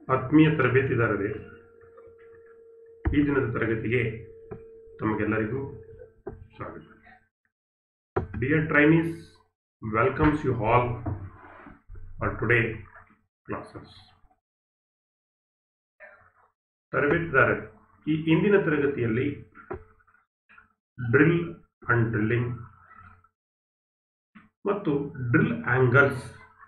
ಆತ್ಮೀಯ ತರಬೇತಿದಾರರೇ ಈ ದಿನದ ತರಗತಿಗೆ ತಮಗೆಲ್ಲರಿಗೂ ಸ್ವಾಗತ dear trainees welcomes you all for today classes ತರಬೇತಿದಾರರು ಈ ಇಂದಿನ ತರಗತಿಯಲ್ಲಿ ಡ್ರಿಲ್ ಅಂಡ್ ಡ್ರಿಲ್ಲಿಂಗ್ ಮತ್ತು ಡ್ರಿಲ್ ಆಂಗಲ್ಸ್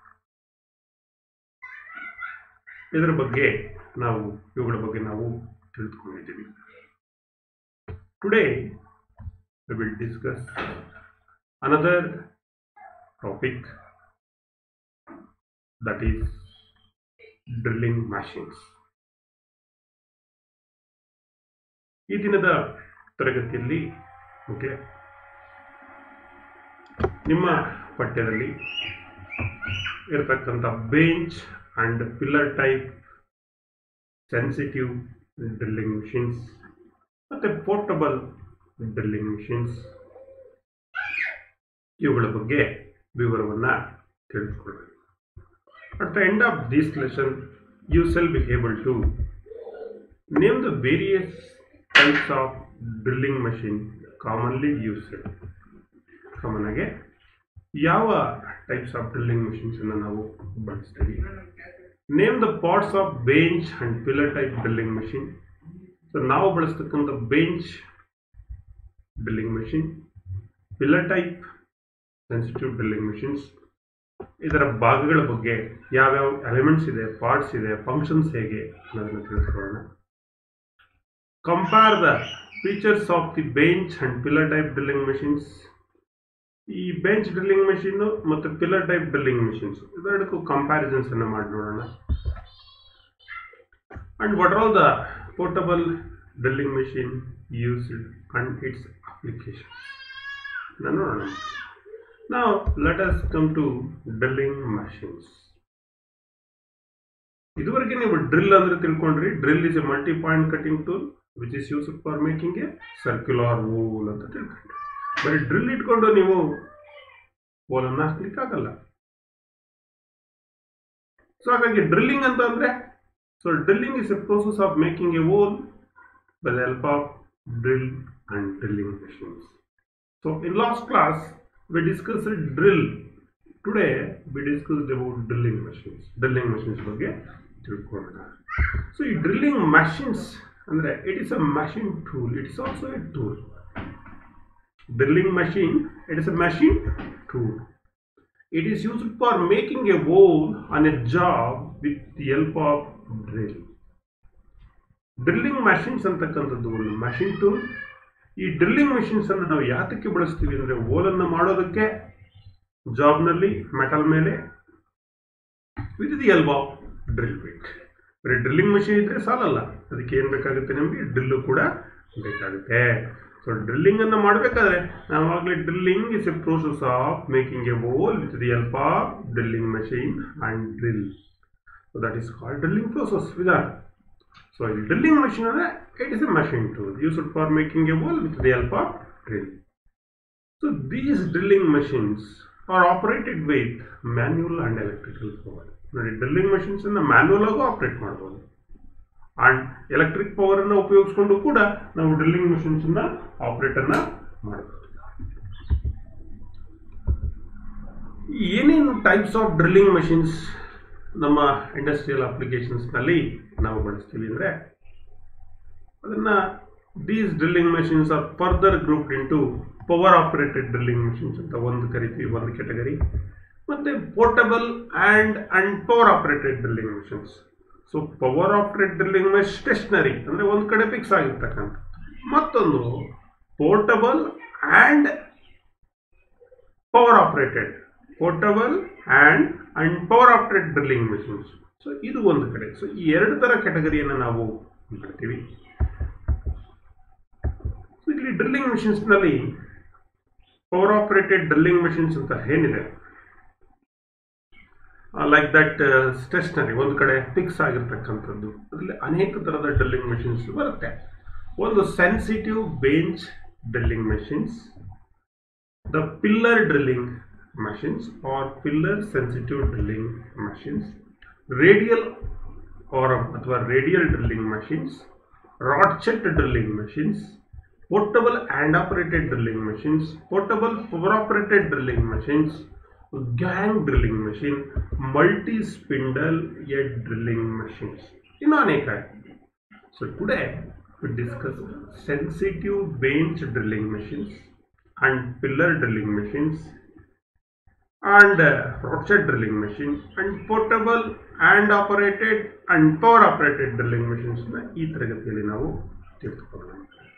ಇದರ ಬಗ್ಗೆ ನಾವು ಇವುಗಳ ಬಗ್ಗೆ ನಾವು ತಿಳಿದುಕೊಂಡಿದ್ದೀವಿ today we will discuss another topic that is drilling machines ಈ ದಿನದ ತರಗತಿಯಲ್ಲಿ ಓಕೆ ನಿಮ್ಮ ಪಠ್ಯದಲ್ಲಿ ಇರತಕ್ಕಂಥ bench and pillar type sensitive drilling machines ಮತ್ತು ಪೋರ್ಟಬಲ್ ಡ್ರಿಲ್ಲಿಂಗ್ ಮಿಷಿನ್ಸ್ ಇವುಗಳ ಬಗ್ಗೆ ವಿವರವನ್ನು ತಿಳಿದುಕೊಳ್ಳಬೇಕು at the end of this lesson you shall be able to name the various types of drilling machine commonly used common ಆಗಿ ಯಾವ types of drilling ಮಿಷಿನ್ಸನ್ನು ನಾವು ಬಳಸ್ತೀವಿ name the parts of bench and pillar type drilling machine so ನಾವು ಬಳಸ್ತಕ್ಕಂಥ bench drilling machine pillar type sensitive drilling machines ಇದರ ಭಾಗಗಳ ಬಗ್ಗೆ ಯಾವ್ಯಾವ ಎಲಿಮೆಂಟ್ಸ್ ಇದೆ ಪಾರ್ಟ್ಸ್ ಇದೆ ಫಂಕ್ಷನ್ಸ್ ಹೇಗೆ ಅನ್ನೋದನ್ನು ತಿಳಿದುಕೊಳ್ಳೋಣ compare the features of the bench and pillar type drilling machines ಈ ಬೆಂಚ್ ಡ್ರಿಲ್ಲಿಂಗ್ ಮಷೀನು ಮತ್ತು ಪಿಲ್ಲರ್ ಟೈಪ್ ಡ್ರಿಲ್ಲಿಂಗ್ ಮಷಿನ್ಸ್ ಇವೆರಡಕ್ಕೂ ಕಂಪ್ಯಾರಿಸನ್ಸ್ ಅನ್ನು ಮಾಡಿ ನೋಡೋಣ and what all the portable drilling machine used and its application ನೋಡೋಣ ನಾವು let us come to drilling machines ಇದುವರೆಗೆ ನೀವು ಡ್ರಿಲ್ ಅಂದ್ರೆ ತಿಳ್ಕೊಂಡ್ರಿ drill is a multi point cutting tool which is used for making a circular hole ಅಂತ ತಿಳ್ಕೊಂಡ್ರಿ ಬರೀ drill ಇಟ್ಕೊಂಡು ನೀವು ಓಲನ್ನು ಹಾಕ್ಲಿಕ್ಕೆ ಆಗಲ್ಲ ಸೊ ಹಾಗಾಗಿ ಡ್ರಿಲ್ಲಿಂಗ್ ಅಂತ ಅಂದ್ರೆ so drilling is a process of making a hole by the help of drill and drilling machines. So in last class we discuss drill today we discussed about drilling machines drilling machines ಬಗ್ಗೆ ತಿಳ್ಕೊಳ್ಳೋಣ so ಈ drilling machines ಅಂದರೆ it is a machine tool it is also a tool drilling machine it is a machine tool it is used for making a hole on a job with the help of drill drilling machines ಅಂತಕ್ಕಂಥದ್ದು ಒಂದು machine tool ಈ drilling machines ಅನ್ನು ನಾವು ಯಾತಕ್ಕೆ ಬಳಸ್ತೀವಿ ಅಂದರೆ ಓಲನ್ನು ಮಾಡೋದಕ್ಕೆ ಜಾಬ್ನಲ್ಲಿ ಮೆಟಲ್ ಮೇಲೆ with the help of drill ಬೇಕು ಬರೀ ಡ್ರಿಲ್ಲಿಂಗ್ ಮಷಿನ್ ಇದ್ರೆ ಸಾಲಲ್ಲ ಅದಕ್ಕೆ ಏನು ಬೇಕಾಗುತ್ತೆ ನಮಗೆ ಡ್ರಿಲ್ಲು ಕೂಡ ಬೇಕಾಗುತ್ತೆ ಸೊ ಡ್ರಿಲ್ಲಿಂಗ್ ಅನ್ನು ಮಾಡಬೇಕಾದ್ರೆ ನಾವಾಗಲೇ drilling is a process of making a hole with the help of drilling machine and drill so that is called drilling process ವಿಧಾನ ಸೊ ಈ ಡ್ರಿಲ್ಲಿಂಗ್ ಮಷೀನ್ ಅಂದರೆ it is a machine tool used for making a hole with the help of drill so these drilling machines are operated with manual and electrical power ನೋಡಿ drilling ಮಷೀನ್ಸನ್ನು manual ಆಗು operate ಮಾಡ್ಬೋದು and electric power ಅನ್ನು ಉಪಯೋಗಿಸ್ಕೊಂಡು ಕೂಡ ನಾವು drilling machines ಅನ್ನ operate ಅನ್ನ ಮಾಡಬಹುದು ಏನೇನು ಟೈಪ್ಸ್ ಆಫ್ ಡ್ರಿಲ್ಲಿಂಗ್ ಮಷಿನ್ಸ್ ನಮ್ಮ ಇಂಡಸ್ಟ್ರಿಯಲ್ ಅಪ್ಲಿಕೇಶನ್ಸ್ ನಲ್ಲಿ ನಾವು ಬಳಸ್ತೀವಿ ಅಂದ್ರೆ ಅದನ್ನ these drilling machines are further group into power operated drilling machines ಅಂತ ಒಂದು ಕರಿತೀವಿ ಒಂದು ಕೆಟಗರಿ ಮತ್ತೆ portable and and power operated drilling machines so power operate drilling machine stationary ಅಂದರೆ ಒಂದು ಕಡೆ ಫಿಕ್ಸ್ ಆಗಿರ್ತಕ್ಕಂಥ ಮತ್ತೊಂದು portable and power operated portable and and power operate drilling machines so ಇದು ಒಂದು ಕಡೆ ಸೊ ಈ ಎರಡು ಥರ ಕೆಟಗರಿಯನ್ನು ನಾವು ಮಾಡ್ತೀವಿ ಸೊ ಇಲ್ಲಿ ಡ್ರಿಲ್ಲಿಂಗ್ ಮೆಷಿನ್ಸ್ನಲ್ಲಿ ಪವರ್ ಆಪರೇಟೆಡ್ ಡ್ರಿಲ್ಲಿಂಗ್ ಮೆಷಿನ್ಸ್ ಅಂತ ಏನಿದೆ ಲೈಕ್ ದಟ್ ಸ್ಟೇಷನರಿ ಒಂದು ಕಡೆ ಫಿಕ್ಸ್ ಆಗಿರ್ತಕ್ಕಂಥದ್ದು ಅದರಲ್ಲಿ ಅನೇಕ ಥರದ ಡ್ರಿಲ್ಲಿಂಗ್ ಮೆಷಿನ್ಸ್ ಬರುತ್ತೆ ಒಂದು sensitive bench drilling machines the pillar drilling machines or pillar sensitive drilling machines radial arm ಅಥವಾ radial drilling machines ratchet drilling machines portable hand operated drilling machines, portable power operated drilling machines, gang drilling machine, multi spindle head drilling machines. ಇನ್ನು ಅನೇಕ so today we discuss sensitive bench drilling machines and pillar drilling machines and uh, rocket drilling machine and portable hand operated and power operated drilling machines ನ ಈ ತರಗತಿಯಲ್ಲಿ ನಾವು ತಿಳಿದುಕೊಳ್ಳೋಣ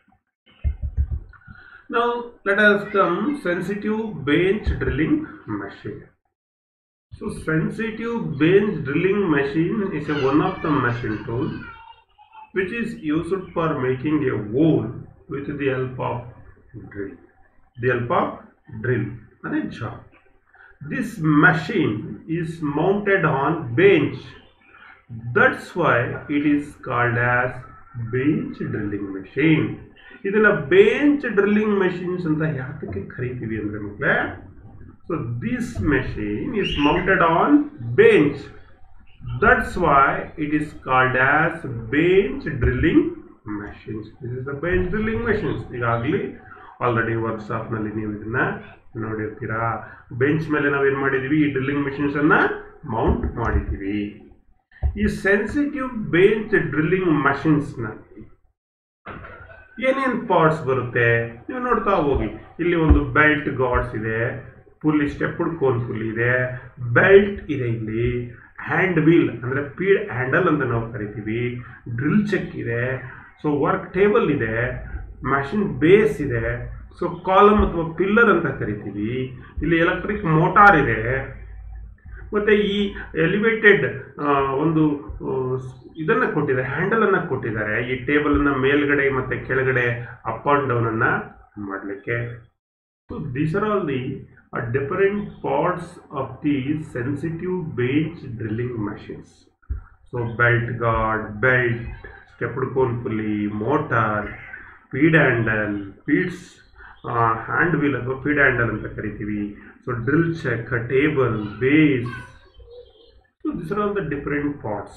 Now let us come sensitive bench drilling machine. So sensitive bench drilling machine is a one of the machine tool which is used for making a hole with the help of drill. The help of drill and a job. This machine is mounted on bench. That's why it is called as bench drilling machine. ಇದನ್ನ bench drilling machines ಅಂತ ಯಾತಕ್ಕೆ ಕರಿತೀವಿ ಅಂದ್ರೆ ಮಕ್ಕಳೇ so this machine is mounted on bench that's why it is called as bench drilling machines this is the bench drilling machines ಈಗಾಗಲೇ already ವರ್ಕ್ಶಾಪ್ನಲ್ಲಿ ನೀವು ಇದನ್ನ ನೋಡಿರ್ತೀರಾ ಬೆಂಚ್ ಮೇಲೆ ನಾವೇನು ಮಾಡಿದೀವಿ ಈ ಡ್ರಿಲ್ಲಿಂಗ್ ಮೆಷಿನ್ಸ್ ಅನ್ನ ಮೌಂಟ್ ಮಾಡಿದ್ದೀವಿ ಈ ಸೆನ್ಸಿಟಿವ್ ಬೇಂಚ್ ಡ್ರಿಲ್ಲಿಂಗ್ ಮಷಿನ್ಸ್ನಲ್ಲಿ ಏನೇನು ಪಾರ್ಟ್ಸ್ ಬರುತ್ತೆ ನೀವು ನೋಡ್ತಾ ಹೋಗಿ ಇಲ್ಲಿ ಒಂದು ಬೆಲ್ಟ್ ಗಾಡ್ಸ್ ಇದೆ ಪುಲ್ಲಿ ಸ್ಟೆಪ್ಡ್ ಕೋನ್ ಪುಲ್ ಇದೆ ಬೆಲ್ಟ್ ಇದೆ ಇಲ್ಲಿ ಹ್ಯಾಂಡ್ ವೀಲ್ ಅಂದರೆ ಪೀಡ್ ಹ್ಯಾಂಡಲ್ ಅಂತ ನಾವು ಕರಿತೀವಿ ಡ್ರಿಲ್ ಚೆಕ್ ಇದೆ ಸೊ ವರ್ಕ್ ಟೇಬಲ್ ಇದೆ ಮ್ಯಾಷಿನ್ ಬೇಸ್ ಇದೆ ಸೊ ಕಾಲಮ್ ಅಥವಾ ಪಿಲ್ಲರ್ ಅಂತ ಕರಿತೀವಿ ಇಲ್ಲಿ ಎಲೆಕ್ಟ್ರಿಕ್ ಮೋಟಾರ್ ಇದೆ ಮತ್ತೆ ಈ ಎಲಿವೇಟೆಡ್ ಒಂದು ಇದನ್ನ ಕೊಟ್ಟಿದ್ದಾರೆ ಹ್ಯಾಂಡಲ್ ಅನ್ನ ಕೊಟ್ಟಿದ್ದಾರೆ ಈ ಟೇಬಲ್ ಅನ್ನ ಮೇಲ್ಗಡೆ ಮತ್ತೆ ಕೆಳಗಡೆ ಅಪ್ ಅಂಡ್ ಡೌನ್ ಅನ್ನ ಮಾಡಲಿಕ್ಕೆ so these are all the different parts of the sensitive bench drilling machines so belt guard belt stepped cone pulley motor feed handle feeds hand wheel ಅಥವಾ ಫೀಡ್ ಹ್ಯಾಂಡಲ್ ಅಂತ ಕರಿತೀವಿ so drill chuck table base so this are all the different parts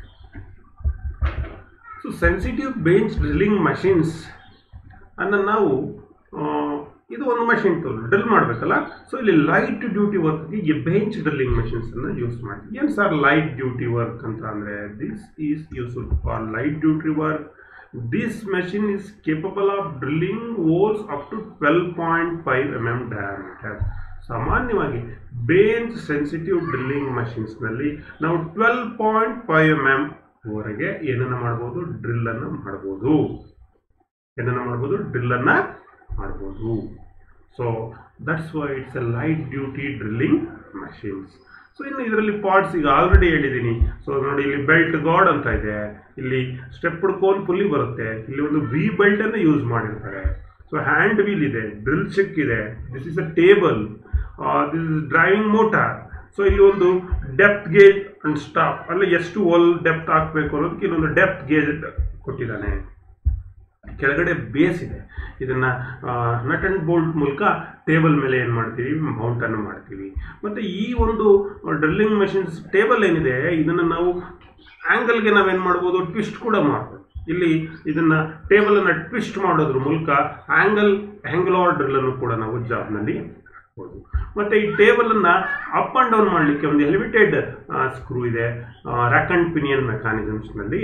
so sensitive bench drilling machines ಅನ್ನು ನಾವು ಆ, ಇದು ಒಂದು machine tool drill ಮಾಡಬೇಕಲ್ಲ so ಇಲ್ಲಿ ಲೈಟ್ ಡ್ಯೂಟಿ ವರ್ಕ್ಗೆ ಈ ಬೆಂಚ್ ಡ್ರಿಲ್ಲಿಂಗ್ ಮಷಿನ್ಸ್ ಅನ್ನು ಯೂಸ್ ಮಾಡಿ ಏನು ಸರ್ ಲೈಟ್ ಡ್ಯೂಟಿ ವರ್ಕ್ ಅಂತ ಅಂದರೆ this is useful for light duty work this machine is capable of drilling holes up to 12.5 mm diameter ಸಾಮಾನ್ಯವಾಗಿ ಬೇಂಚ್ ಸೆನ್ಸಿಟಿವ್ ಡ್ರಿಲ್ಲಿಂಗ್ ಮಷಿನ್ಸ್ನಲ್ಲಿ ನಾವು twelve point five M M ವರೆಗೆ ಏನನ್ನ ಮಾಡ್ಬೋದು ಡ್ರಿಲ್ ಅನ್ನ ಮಾಡ್ಬೋದು ಏನನ್ನ ಮಾಡ್ಬೋದು ಡ್ರಿಲ್ ಅನ್ನ ಮಾಡ್ಬೋದು so that's why it's a light duty drilling machines so ಇನ್ನು ಇದರಲ್ಲಿ ಪಾರ್ಟ್ಸ್ ಈಗ ಆಲ್ರೆಡಿ ಹೇಳಿದ್ದೀನಿ ಸೊ ನೋಡಿ ಇಲ್ಲಿ ಬೆಲ್ಟ್ ಗಾರ್ಡ್ ಅಂತ ಇದೆ ಇಲ್ಲಿ ಸ್ಟೆಪ್ಡ್ ಕೋನ್ ಪುಲ್ಲಿ ಬರುತ್ತೆ ಇಲ್ಲಿ ಒಂದು ವಿ ಬೆಲ್ಟ್ ಅನ್ನು ಯೂಸ್ ಮಾಡಿರ್ತಾರೆ ಸೊ ಹ್ಯಾಂಡ್ ವೀಲ್ ಇದೆ ಡ್ರಿಲ್ ಚೆಕ್ ಇದೆ this is a table this is driving motor so ಇಲ್ಲಿ ಒಂದು ಡೆಪ್ತ್ ಗೇಜ್ ಅಂಡ್ ಸ್ಟಾಪ್ ಅಲ್ಲ ಎಷ್ಟು ಓಲ್ ಡೆಪ್ತ್ ಹಾಕಬೇಕು ಅನ್ನೋದಕ್ಕೆ ಇಲ್ಲೊಂದು ಡೆಪ್ತ್ ಗೇಜ್ ಕೊಟ್ಟಿದ್ದಾನೆ ಕೆಳಗಡೆ ಬೇಸ್ ಇದೆ ಇದನ್ನ ನಟ್ ಅಂಡ್ ಬೋಲ್ಟ್ ಮೂಲಕ ಟೇಬಲ್ ಮೇಲೆ ಏನು ಮಾಡ್ತೀವಿ ಮೌಂಟ್ ಅನ್ನು ಮಾಡ್ತೀವಿ ಮತ್ತೆ ಈ ಒಂದು ಡ್ರಿಲ್ಲಿಂಗ್ ಮಷಿನ್ಸ್ ಟೇಬಲ್ ಏನಿದೆ ಇದನ್ನ ನಾವು ಆಂಗಲ್ಗೆ ನಾವೇನು ಮಾಡ್ಬೋದು ಟ್ವಿಸ್ಟ್ ಕೂಡ ಮಾಡ್ಬೋದು ಇಲ್ಲಿ ಇದನ್ನ ಟೇಬಲ್ ಅನ್ನ ಟ್ವಿಸ್ಟ್ ಮಾಡೋದ್ರ ಮೂಲಕ ಆಂಗಲ್ ಆಂಗ್ಲಾರ್ ಡ್ರಿಲ್ ಅನ್ನು ಕೂಡ ನಾವು ಜಾಬ್ನಲ್ಲಿ ಮಾಡ್ಬೋದು ಮತ್ತೆ ಈ ಟೇಬಲ್ ಅನ್ನ ಅಪ್ ಅಂಡ್ ಡೌನ್ ಮಾಡಲಿಕ್ಕೆ ಒಂದು ಎಲಿವೇಟೆಡ್ ಸ್ಕ್ರೂ ಇದೆ ರ್ಯಾಕ್ ಅಂಡ್ ಪಿನಿಯನ್ ಮೆಕ್ಯಾನಿಸಮ್ಸ್ನಲ್ಲಿ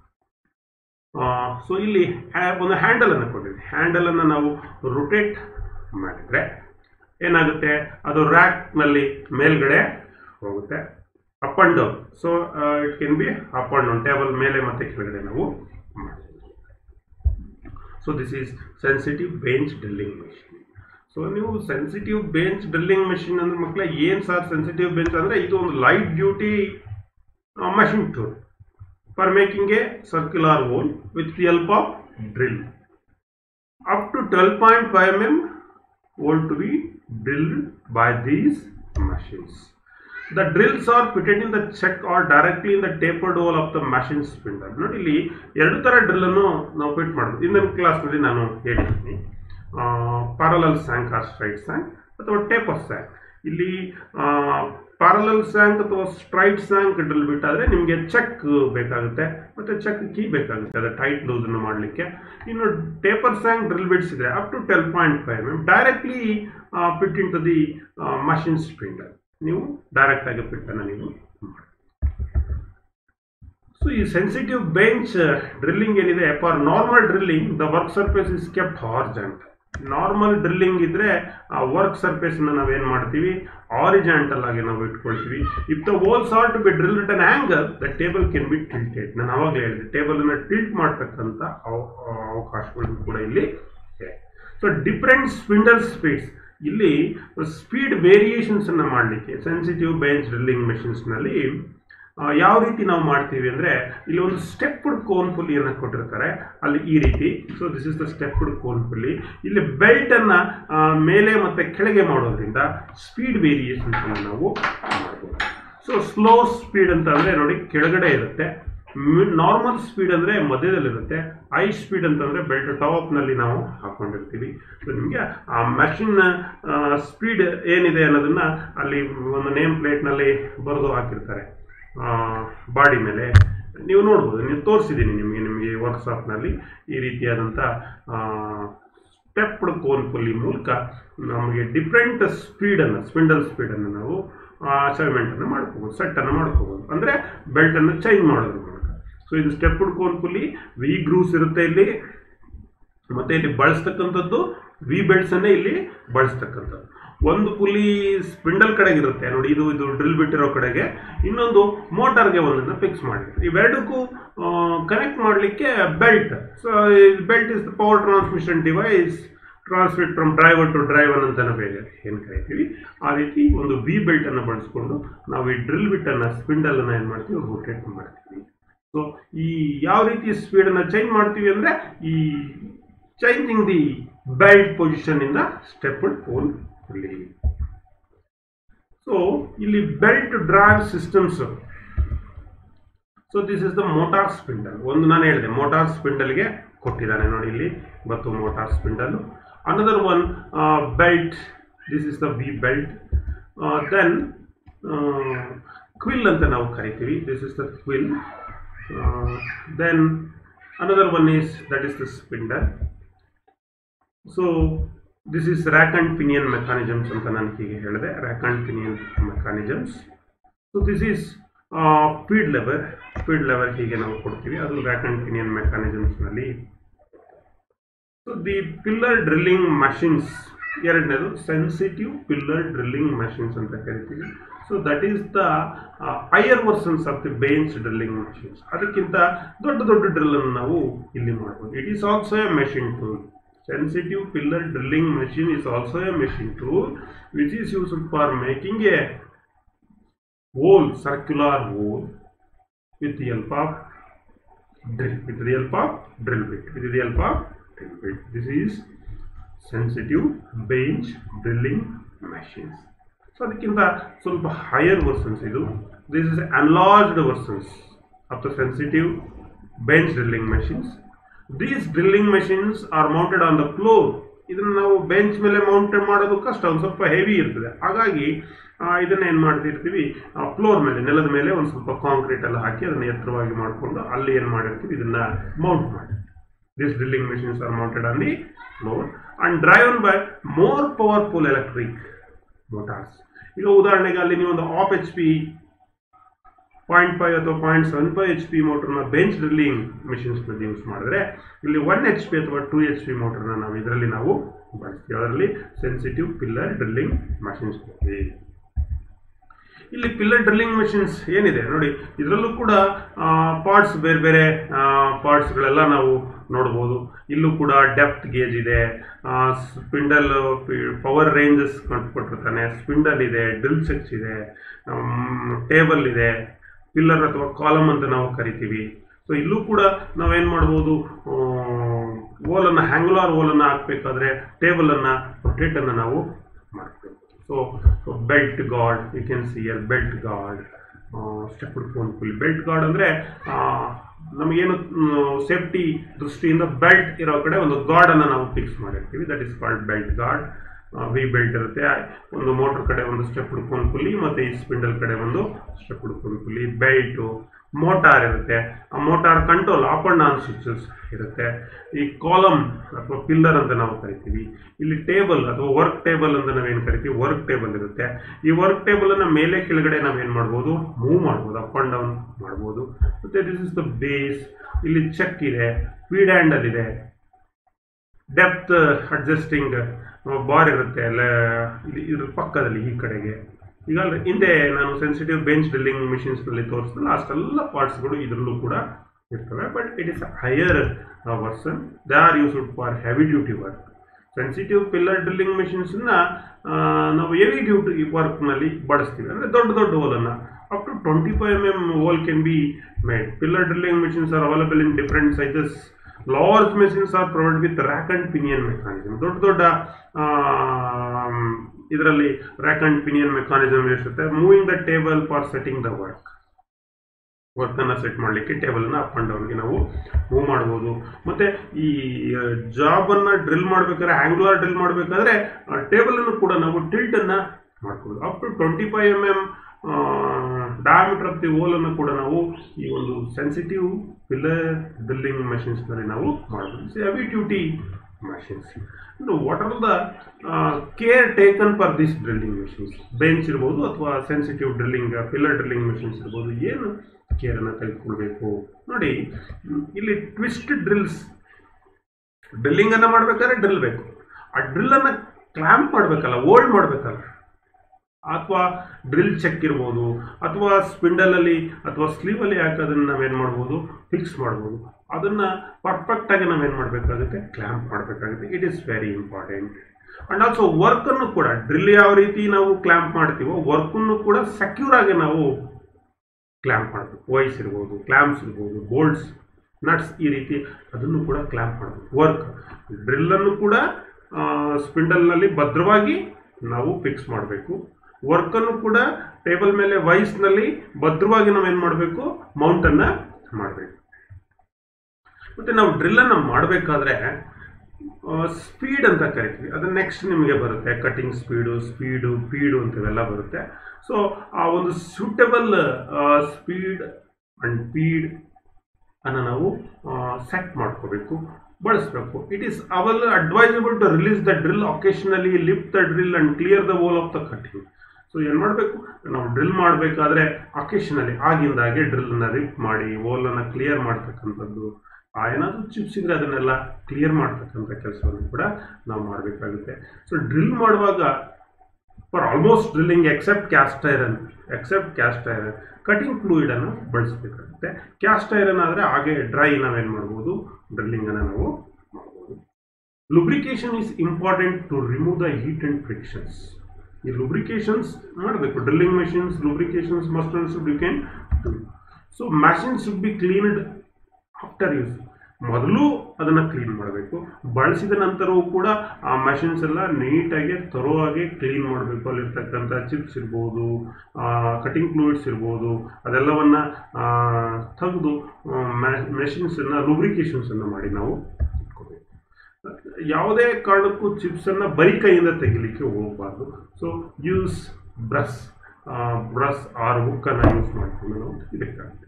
ಸೊ ಇಲ್ಲಿ ಹ್ಯಾ- ಒಂದು ಹ್ಯಾಂಡಲ್ ಅನ್ನು ಕೊಟ್ಟಿದೆ ಹ್ಯಾಂಡಲ್ ಅನ್ನು ನಾವು ರೊಟೇಟ್ ಮಾಡಿದ್ರೆ ಏನಾಗುತ್ತೆ ಅದು ರ್ಯಾಕ್ನಲ್ಲಿ ಮೇಲ್ಗಡೆ ಹೋಗುತ್ತೆ up and down so it can be up and down table ಮೇಲೆ ಮತ್ತೆ ಕೆಳಗಡೆ ನಾವು ಮಾಡ್ಬೋದು so this is sensitive bench drilling machine so ನೀವು ಸೆನ್ಸಿಟಿವ್ ಬೇಂಚ್ ಡ್ರಿಲ್ಲಿಂಗ್ ಮೆಷಿನ್ ಅಂದ್ರೆ ಮಕ್ಕಳ ಏನು ಸರ್ ಸೆನ್ಸಿಟಿವ್ ಬೇಂಚ್ ಅಂದರೆ ಇದು ಒಂದು light duty machine tool for making a circular hole with the help of drill. Up to 12.5 mm hole to be drilled by these machines. The drills are fitted in the check or directly in the tapered hole of the machine spindle. ನೋಡಿ ಇಲ್ಲಿ ಎರಡು ಥರ drill ಅನ್ನು ನಾವು fit ಮಾಡೋದು ಇಂದಿನ ಕ್ಲಾಸ್ನಲ್ಲಿ ನಾನು ಹೇಳಿದ್ದೀನಿ parallel shank or straight shank ಅಥವಾ ಟೇಪರ್ ಸ್ಯಾಂಕ್ ಇಲ್ಲಿ ಪ್ಯಾರಲಲ್ ಸ್ಯಾಂಕ್ ಅಥವಾ ಸ್ಟ್ರೈಟ್ ಸ್ಯಾಂಕ್ ಡ್ರಿಲ್ ಬಿಟ್ ಆದರೆ ನಿಮಗೆ ಚೆಕ್ ಬೇಕಾಗುತ್ತೆ ಮತ್ತು ಚೆಕ್ ಕೀ ಬೇಕಾಗುತ್ತೆ ಅದು ಟೈಟ್ ಲೂಸನ್ನು ಮಾಡಲಿಕ್ಕೆ ಇನ್ನು ಟೇಪರ್ ಸ್ಯಾಂಕ್ ಡ್ರಿಲ್ ಬಿಟ್ಸ್ ಇದೆ up to ten point five M directly fit in to the machine spindle ನೀವು ಡೈರೆಕ್ಟಾಗಿ ಫಿಟ್ಟನ್ನು ನೀವು ಮಾಡಿ ಸೊ ಈ ಸೆನ್ಸಿಟಿವ್ ಬೆಂಚ್ ಡ್ರಿಲ್ಲಿಂಗ್ ಏನಿದೆ for normal drilling the work surface is kept horizontal normal drilling ಇದ್ರೆ ಆ ವರ್ಕ್ ಸರ್ಫೇಸ್ನ ನಾವೇನು ಮಾಡ್ತೀವಿ ಆರಿಜೆಂಟಲ್ ಆಗಿ ನಾವು ಇಟ್ಕೊಳ್ತೀವಿ if the holes are to be drill it an angle the table can be tilted ನಾನು ಅವಾಗಲೇ ಹೇಳಿದೆ ಟೇಬಲನ್ನು ಟಿಲ್ಟ್ ಮಾಡ್ತಕ್ಕಂಥ ಅವ- ಅವಕಾಶಗಳು ಕೂಡ ಇಲ್ಲಿ ಇದೆ ಸೊ ಡಿಫ್ರೆಂಟ್ ಸ್ಪಿಂಡಲ್ ಸ್ಪೀಡ್ಸ್ ಇಲ್ಲಿ ಸ್ಪೀಡ್ ವೇರಿಯೇಷನ್ಸ್ ಅನ್ನ ಮಾಡಲಿಕ್ಕೆ ಸೆನ್ಸಿಟಿವ್ ಬೆಂಚ್ ಡ್ರಿಲ್ಲಿಂಗ್ ಮೆಷಿನ್ಸ್ನಲ್ಲಿ ಯಾವ ರೀತಿ ನಾವು ಮಾಡ್ತೀವಿ ಅಂದರೆ ಇಲ್ಲಿ ಒಂದು ಸ್ಟೆಪ್ಡ್ ಕೋನ್ ಪುಲಿಯನ್ನು ಕೊಟ್ಟಿರ್ತಾರೆ ಅಲ್ಲಿ ಈ ರೀತಿ so this is the stepped cone pulley ಇಲ್ಲಿ ಬೆಲ್ಟನ್ನು ಮೇಲೆ ಮತ್ತು ಕೆಳಗೆ ಮಾಡೋದ್ರಿಂದ ಸ್ಪೀಡ್ ವೇರಿಯೇಷನ್ಸ್ ಅನ್ನು ನಾವು ಮಾಡ್ಬೋದು ಸೊ ಸ್ಲೋ ಸ್ಪೀಡ್ ಅಂತ ಅಂದರೆ ನೋಡಿ ಕೆಳಗಡೆ ಇರುತ್ತೆ ನಾರ್ಮಲ್ ಸ್ಪೀಡ್ ಅಂದರೆ ಮಧ್ಯದಲ್ಲಿರುತ್ತೆ ಐ ಸ್ಪೀಡ್ ಅಂತಂದರೆ ಬೆಲ್ಟ್ ಟಾಪ್ನಲ್ಲಿ ನಾವು ಹಾಕೊಂಡಿರ್ತೀವಿ ಸೊ ನಿಮಗೆ ಆ ಮೆಷಿನ್ ಸ್ಪೀಡ್ ಏನಿದೆ ಅನ್ನೋದನ್ನ ಅಲ್ಲಿ ಒಂದು ನೇಮ್ ಪ್ಲೇಟ್ನಲ್ಲಿ ಬರೆದು ಹಾಕಿರ್ತಾರೆ ಬಾಡಿ ಮೇಲೆ ನೀವು ನೋಡ್ಬೋದು ನೀವು ತೋರಿಸಿದ್ದೀನಿ ನಿಮಗೆ ನಿಮಗೆ ವರ್ಕ್ಶಾಪ್ನಲ್ಲಿ ಈ ರೀತಿಯಾದಂಥ ಸ್ಟೆಪ್ಡ್ ಕೋನ್ ಪುಲ್ಲಿ ಮೂಲಕ ನಮಗೆ ಡಿಫ್ರೆಂಟ್ ಸ್ಪೀಡನ್ನು ಸ್ಪಿಂಡಲ್ ಸ್ಪೀಡನ್ನು ನಾವು ಅಸೈನ್ಮೆಂಟನ್ನು ಮಾಡ್ಕೋಬೋದು ಸೆಟ್ಟನ್ನು ಮಾಡ್ಕೋಬೋದು ಅಂದರೆ ಬೆಲ್ಟನ್ನು ಚೇಂಜ್ ಮಾಡೋದ್ರ ಮೂಲಕ ಸೊ ಇದು stepped cone pulley V grooves ಇರುತ್ತೆ ಇಲ್ಲಿ ಮತ್ತೆ ಇಲ್ಲಿ ಬಳಸ್ತಕ್ಕಂಥದ್ದು ವಿ ಬೆಲ್ಟ್ಸನ್ನೇ ಇಲ್ಲಿ ಬಳಸ್ತಕ್ಕಂಥದ್ದು ಒಂದು ಪುಲಿ ಸ್ಪಿಂಡಲ್ ಕಡೆಗಿರುತ್ತೆ ನೋಡಿ ಇದು ಇದು ಡ್ರಿಲ್ ಬಿಟ್ಟಿರೋ ಕಡೆಗೆ ಇನ್ನೊಂದು ಮೋಟಾರ್ಗೆ ಒಂದನ್ನು ಫಿಕ್ಸ್ ಮಾಡಿರುತ್ತೆ ಇವೆರಡಕ್ಕೂ ಕನೆಕ್ಟ್ ಮಾಡಲಿಕ್ಕೆ belt so belt is the power transmission device transmit from driver to driver ಅಂತ ನಾವು ಬೇಗ ಏನು ಕರಿತೀವಿ ಆ ರೀತಿ ಒಂದು ವಿ ಬೆಲ್ಟನ್ನು ಬಳಸ್ಕೊಂಡು ನಾವು ಈ ಡ್ರಿಲ್ ಬಿಟ್ಟನ್ನು ಸ್ಪಿಂಡಲನ್ನು ಏನು ಮಾಡ್ತೀವಿ ರೊಟೇಟ್ ಮಾಡ್ತೀವಿ ಸೊ ಈ ಯಾವ ರೀತಿ ಸ್ಪೀಡನ್ನು ಚೇಂಜ್ ಮಾಡ್ತೀವಿ ಅಂದರೆ ಈ ಚೇಂಜಿಂಗ್ ದಿ ಬೆಲ್ಟ್ ಪೊಸಿಷನ್ ಇಂದ ಸ್ಟೆಪ್ಡ್ ಪೋಲ್ ಇಲ್ಲಿ ಸೊ ಇಲ್ಲಿ belt drive systems so this is the motor spindle ಒಂದು ನಾನು ಹೇಳಿದೆ ಮೋಟಾರ್ ಸ್ಪಿಂಡಲ್ಗೆ ಕೊಟ್ಟಿದ್ದಾನೆ ನೋಡಿ ಇಲ್ಲಿ ಮತ್ತು motor spindle another one belt this is the V belt then quill ಅಂತ ನಾವು ಕರಿತೀವಿ this is the quill then another one is that is the spindle so this is rack and pinion mechanisms ಅಂತ ನಾನು ಹೀಗೆ ಹೇಳಿದೆ rack and pinion mechanisms so this is feed lever feed lever ಹೀಗೆ ನಾವು ಕೊಡ್ತೀವಿ ಅದು ರ್ಯಾಕ್ ಅಂಡ್ ಪಿನಿಯನ್ ಮೆಕಾನಿಸಮ್ಸ್ನಲ್ಲಿ so the pillar drilling machines ಎರಡನೇದು ಸೆನ್ಸಿಟಿವ್ ಪಿಲ್ಲರ್ ಡ್ರಿಲ್ಲಿಂಗ್ ಮಷಿನ್ಸ್ ಅಂತ ಕರಿತೀವಿ so that is the higher versions of the bench drilling machines ಅದಕ್ಕಿಂತ ದೊಡ್ಡ ದೊಡ್ಡ ಡ್ರಿಲ್ ಅನ್ನು ನಾವು ಇಲ್ಲಿ ಮಾಡ್ಬೋದು it is also a machine tool sensitive pillar drilling machine is also a machine tool which is used for making a hole circular hole with the help of drill with the help of drill bit with the help of drill bit this is sensitive bench drilling machines so ಅದಕ್ಕಿಂತ ಸ್ವಲ್ಪ higher versions ಇದು this is enlarged versions of the sensitive bench drilling machines these drilling machines are mounted on the floor ಇದನ್ನು ನಾವು bench ಮೇಲೆ Mount ಮಾಡೋದು ಕಷ್ಟ ಒಂದು ಸ್ವಲ್ಪ ಹೆವಿ ಇರ್ತದೆ ಹಾಗಾಗಿ ಇದನ್ನ ಏನು ಮಾಡ್ತಿರ್ತೀವಿ ಫ್ಲೋರ್ ಮೇಲೆ ನೆಲದ ಮೇಲೆ ಒಂದು ಸ್ವಲ್ಪ ಕಾಂಕ್ರೀಟ್ ಎಲ್ಲ ಹಾಕಿ ಅದನ್ನು ಎತ್ತರವಾಗಿ ಮಾಡಿಕೊಂಡು ಅಲ್ಲಿ ಏನು ಮಾಡಿರ್ತೀವಿ ಇದನ್ನ ಮೌಂಟ್ ಮಾಡಿ this drilling machines are mounted on the floor and driven by more powerful electric motors ಈಗ ಉದಾಹರಣೆಗೆ ಅಲ್ಲಿ ನೀವು ಒಂದು half H P point five ಅಥವಾ point seven five H P ಮೋಟರ್ನ ಬೆಂಚ್ ಡ್ರಿಲ್ಲಿಂಗ್ ಮಿಷಿನ್ಸ್ನಲ್ಲಿ ಯೂಸ್ ಮಾಡಿದ್ರೆ ಇಲ್ಲಿ ಒನ್ ಎಚ್ ಪಿ ಅಥವಾ ಟೂ ಎಚ್ ಪಿ ಮೋಟರ್ನ ನಾವು ಇದರಲ್ಲಿ ನಾವು ಬಳಸ್ತೀವಿ ಅದರಲ್ಲಿ ಸೆನ್ಸಿಟಿವ್ ಪಿಲ್ಲರ್ ಡ್ರಿಲ್ಲಿಂಗ್ ಮಷಿನ್ಸ್ ಇಲ್ಲಿ ಪಿಲ್ಲರ್ ಡ್ರಿಲ್ಲಿಂಗ್ ಮಷಿನ್ಸ್ ಏನಿದೆ ನೋಡಿ ಇದರಲ್ಲೂ ಕೂಡ ಪಾರ್ಟ್ಸ್ ಬೇರೆ ಬೇರೆ ಪಾರ್ಟ್ಸ್ಗಳೆಲ್ಲ ನಾವು ನೋಡ್ಬೋದು ಇಲ್ಲೂ ಕೂಡ ಡೆಪ್ತ್ ಗೇಜ್ ಇದೆ ಸ್ಪಿಂಡಲ್ ಪವರ್ ರೇಂಜಸ್ ಕೊಟ್ಟಿರ್ತಾನೆ ಸ್ಪಿಂಡಲ್ ಇದೆ ಡ್ರಿಲ್ ಚೆಕ್ಸ್ ಇದೆ ಟೇಬಲ್ ಇದೆ ಪಿಲ್ಲರ್ ಅಥವಾ ಕಾಲಮ್ ಅಂತ ನಾವು ಕರಿತೀವಿ ಸೊ ಇಲ್ಲೂ ಕೂಡ ನಾವೇನು ಮಾಡ್ಬೋದು ಓಲನ್ನು ಹ್ಯಾಂಗುಲಾರ್ ಓಲನ್ನು ಹಾಕಬೇಕಾದ್ರೆ ಟೇಬಲನ್ನು ರೊಟೇಟನ್ನು ನಾವು ಮಾಡ್ತೀವಿ so so belt guard you can see here belt guard stepped cone pulley belt guard ಅಂದರೆ ನಮಗೇನು ಸೇಫ್ಟಿ ದೃಷ್ಟಿಯಿಂದ ಬೆಲ್ಟ್ ಇರೋ ಕಡೆ ಒಂದು ಗಾರ್ಡನ್ನು ನಾವು ಫಿಕ್ಸ್ ಮಾಡಿರ್ತೀವಿ that is called belt guard V belt ಇರುತ್ತೆ ಒಂದು ಮೋಟರ್ ಕಡೆ ಒಂದು ಸ್ಟೆಪ್ ಹುಡ್ಕೊಂಡು ಪುಲಿ ಮತ್ತು ಈ ಸ್ಪಿಂಡಲ್ ಕಡೆ ಒಂದು ಸ್ಟೆಪ್ ಹುಡ್ಕೊಂಡು ಪುಲಿ ಬೆಲ್ಟು ಮೋಟಾರ್ ಇರುತ್ತೆ ಆ motor control up and down switches ಇರುತ್ತೆ ಈ ಕಾಲಮ್ ಅಥವಾ ಪಿಲ್ಲರ್ ಅಂತ ನಾವು ಕರಿತೀವಿ ಇಲ್ಲಿ ಟೇಬಲ್ ಅಥವಾ ವರ್ಕ್ ಟೇಬಲ್ ಅಂತ ನಾವೇನು ಕರಿತೀವಿ ವರ್ಕ್ ಟೇಬಲ್ ಇರುತ್ತೆ ಈ ವರ್ಕ್ ಟೇಬಲನ್ನು ಮೇಲೆ ಕೆಳಗಡೆ ನಾವೇನು ಮಾಡ್ಬೋದು ಮೂವ್ ಮಾಡ್ಬೋದು ಅಪ್ ಆ್ಯಂಡ್ ಡೌನ್ ಮಾಡ್ಬೋದು ಮತ್ತು ದಿಸ್ ಇಸ್ ದ ಬೇಸ್ ಇಲ್ಲಿ ಚೆಕ್ ಇದೆ ಫೀಡ್ ಹ್ಯಾಂಡಲ್ ಇದೆ ಡೆಪ್ತ್ ಅಡ್ಜಸ್ಟಿಂಗ್ ಬಾರ್ ಇರುತ್ತೆ ಅಲ್ಲ ಇಲ್ಲಿ ಇದ್ರ ಪಕ್ಕದಲ್ಲಿ ಈ ಕಡೆಗೆ ಈಗ ಅಲ್ಲಿ ಹಿಂದೆ ನಾನು ಸೆನ್ಸಿಟಿವ್ ಬೆಂಚ್ ಡ್ರಿಲ್ಲಿಂಗ್ ಮಿಷಿನ್ಸ್ನಲ್ಲಿ ತೋರಿಸಿದಲ್ಲ ಅಷ್ಟೆಲ್ಲ ಪಾರ್ಟ್ಸ್ಗಳು ಇದರಲ್ಲೂ ಕೂಡ ಇರ್ತವೆ but it is higher version they are used for heavy duty work sensitive pillar drilling ಮಿಷಿನ್ಸನ್ನ ನಾವು ಹೆವಿ ಡ್ಯೂಟಿ ವರ್ಕ್ನಲ್ಲಿ ಬಳಸ್ತೀವಿ ಅಂದರೆ ದೊಡ್ಡ ದೊಡ್ಡ ಹೋಲನ್ನು up to twenty five M M hole can be made pillar drilling machines are available in different sizes large machines are provide with rack and pinion mechanism ದೊಡ್ಡ ದೊಡ್ಡ ಇದರಲ್ಲಿ ರ್ಯಾಕ್ ಅಂಡ್ ಪಿನಿಯನ್ ಮೆಕಾನಿಸಮ್ ಇರುತ್ತೆ moving the table for setting the work ವರ್ಕನ್ನು set ಮಾಡಲಿಕ್ಕೆ ಟೇಬಲನ್ನು up and ಡೌನ್ಗೆ ನಾವು move ಮಾಡ್ಬೋದು ಮತ್ತು ಈ ಜಾಬನ್ನು ಡ್ರಿಲ್ ಮಾಡಬೇಕಾದ್ರೆ ಆ್ಯಂಗ್ಯುಲರ್ ಡ್ರಿಲ್ ಮಾಡಬೇಕಾದ್ರೆ ಟೇಬಲನ್ನು ಕೂಡ ನಾವು ಟಿಲ್ಟನ್ನು ಮಾಡ್ಬೋದು up to twenty five M M diameter of the ಓಲನ್ನು ಕೂಡ ನಾವು ಈ ಒಂದು ಸೆನ್ಸಿಟಿವ್ ಪಿಲ್ಲರ್ ಡ್ರಿಲ್ಲಿಂಗ್ ಮೆಷಿನ್ಸ್ನಲ್ಲಿ ನಾವು ಮಾಡ್ಬೋದು heavy duty machines. So what are the uh, care taken for this drilling machines? Bench ಇರ್ಬೋದು ಅಥವಾ sensitive drilling pillar drilling machines ಇರ್ಬೋದು ಏನು ಕೇರನ್ನು ತೆಗೆದುಕೊಳ್ಬೇಕು ನೋಡಿ ಹ್ಮ್, ಇಲ್ಲಿ ಟ್ವಿಸ್ಟ್ ಡ್ರಿಲ್ಸ್ ಡ್ರಿಲ್ಲಿಂಗ್ ಅನ್ನ ಮಾಡ್ಬೇಕಾದ್ರೆ ಡ್ರಿಲ್ ಬೇಕು ಆ ಡ್ರಿಲ್ ಅನ್ನ ಕ್ಲಾಂಪ್ ಮಾಡ್ಬೇಕಲ್ಲ ಓಲ್ಡ್ ಮಾಡ್ಬೇಕಲ್ಲ ಅಥವಾ ಡ್ರಿಲ್ ಚೆಕ್ ಇರ್ಬೋದು ಅಥವಾ ಸ್ಪಿಂಡಲ್ ಅಲ್ಲಿ ಅಥವಾ ಸ್ಲೀವ್ ಅಲ್ಲಿ ಹಾಕೋದನ್ನ ನಾವೇನ್ ಮಾಡ್ಬೋದು ಫಿಕ್ಸ್ ಮಾಡ್ಬೋದು ಅದನ್ನ ಪರ್ಫೆಕ್ಟ್ ಆಗಿ ನಾವೇನ್ ಮಾಡಬೇಕಾಗುತ್ತೆ ಕ್ಲಾಂಪ್ ಮಾಡಬೇಕಾಗುತ್ತೆ it is very important and also work ಅನ್ನು ಕೂಡ ಡ್ರಿಲ್ ಯಾವ ರೀತಿ ನಾವು ಕ್ಲಾಂಪ್ ಮಾಡ್ತೀವೋ ವರ್ಕನ್ನು ಕೂಡ ಸೆಕ್ಯೂರ್ ಆಗಿ ನಾವು ಕ್ಲ್ಯಾಂಪ್ ಮಾಡಬೇಕು ವೈಸ್ ಇರ್ಬೋದು ಕ್ಲ್ಯಾಂಪ್ಸ್ ಇರ್ಬೋದು ಬೋಲ್ಟ್ಸ್ ನಟ್ಸ್ ಈ ರೀತಿ ಅದನ್ನು ಕೂಡ ಕ್ಲ್ಯಾಂಪ್ ಮಾಡಬೇಕು ವರ್ಕ್ ಡ್ರಿಲ್ಲನ್ನು ಕೂಡ ಸ್ಪಿಂಡಲ್ನಲ್ಲಿ ಭದ್ರವಾಗಿ ನಾವು ಫಿಕ್ಸ್ ಮಾಡಬೇಕು ವರ್ಕನ್ನು ಕೂಡ ಟೇಬಲ್ ಮೇಲೆ ವೈಸ್ನಲ್ಲಿ ಭದ್ರವಾಗಿ ನಾವು ಏನು ಮಾಡಬೇಕು ಮೌಂಟನ್ನು ಮಾಡಬೇಕು ಮತ್ತು ನಾವು ಡ್ರಿಲ್ಲನ್ನು ಮಾಡಬೇಕಾದ್ರೆ ಸ್ಪೀಡ್ ಅಂತ ಕರಿತೀವಿ ಅದು ನೆಕ್ಸ್ಟ್ ನಿಮಗೆ ಬರುತ್ತೆ ಕಟಿಂಗ್ ಸ್ಪೀಡು ಸ್ಪೀಡು ಪೀಡು ಅಂಥವೆಲ್ಲ ಬರುತ್ತೆ ಸೊ ಆ ಒಂದು ಸೂಟಬಲ್ ಸ್ಪೀಡ್ ಅಂಡ್ ಪೀಡ್ ಅನ್ನು ನಾವು ಸೆಟ್ ಮಾಡ್ಕೋಬೇಕು ಬಳಸಬೇಕು it is all advisable to release the drill occasionally lift the drill and clear the hole of the cutting so ಏನು ಮಾಡಬೇಕು ನಾವು ಡ್ರಿಲ್ ಮಾಡಬೇಕಾದ್ರೆ ಅಕೇಶನಲಿ ಆಗಿಂದಾಗೆ ಡ್ರಿಲ್ನ ಲಿಫ್ಟ್ ಮಾಡಿ ವೋಲನ್ನು ಕ್ಲಿಯರ್ ಮಾಡ್ತಕ್ಕಂಥದ್ದು ಆ ಏನಾದರೂ ಚಿಪ್ಸ್ ಇದ್ರೆ ಅದನ್ನೆಲ್ಲ ಕ್ಲಿಯರ್ ಮಾಡ್ತಕ್ಕಂಥ ಕೆಲಸವನ್ನು ಕೂಡ ನಾವು ಮಾಡಬೇಕಾಗುತ್ತೆ ಸೊ ಡ್ರಿಲ್ ಮಾಡುವಾಗ for almost drilling except cast iron except cast iron cutting ಫ್ಲೂಯಿಡನ್ನು ಬಳಸಬೇಕಾಗುತ್ತೆ ಕ್ಯಾಸ್ಟ್ ಐರನ್ ಆದರೆ ಹಾಗೆ ಡ್ರೈ ನಾವೇನು ಮಾಡ್ಬೋದು ಡ್ರಿಲ್ಲಿಂಗನ್ನು ನಾವು ಮಾಡ್ಬೋದು lubrication is important to remove the heat and frictions ಈ ಲುಬ್ರಿಕೇಶನ್ಸ್ ಮಾಡಬೇಕು drilling machines lubrications must also you can so machine should be cleaned after use ಮೊದಲು ಅದನ್ನು ಕ್ಲೀನ್ ಮಾಡಬೇಕು ಬಳಸಿದ ನಂತರವೂ ಕೂಡ ಆ ಮೆಷಿನ್ಸ್ ಎಲ್ಲ ನೀಟಾಗಿ ತರೋವಾಗಿ ಕ್ಲೀನ್ ಮಾಡಬೇಕು ಅಲ್ಲಿರ್ತಕ್ಕಂಥ ಚಿಪ್ಸ್ ಇರ್ಬೋದು ಕಟಿಂಗ್ ಫ್ಲೂಯಿಡ್ಸ್ ಇರ್ಬೋದು ಅದೆಲ್ಲವನ್ನ ತೆಗೆದು ಮೆಷಿನ್ಸನ್ನು ಲುಬ್ರಿಕೇಶನ್ಸನ್ನು ಮಾಡಿ ನಾವು ಇಟ್ಕೋಬೇಕು ಯಾವುದೇ ಕಾರಣಕ್ಕೂ ಚಿಪ್ಸನ್ನು ಬರೀ ಕೈಯಿಂದ ತೆಗಿಲಿಕ್ಕೆ ಹೋಗಬಾರ್ದು so use brush brush or ಹುಕ್ಕನ್ನು ಯೂಸ್ ಮಾಡ್ಕೊಂಡು ನಾವು ತೆಗಿಬೇಕಾಗುತ್ತೆ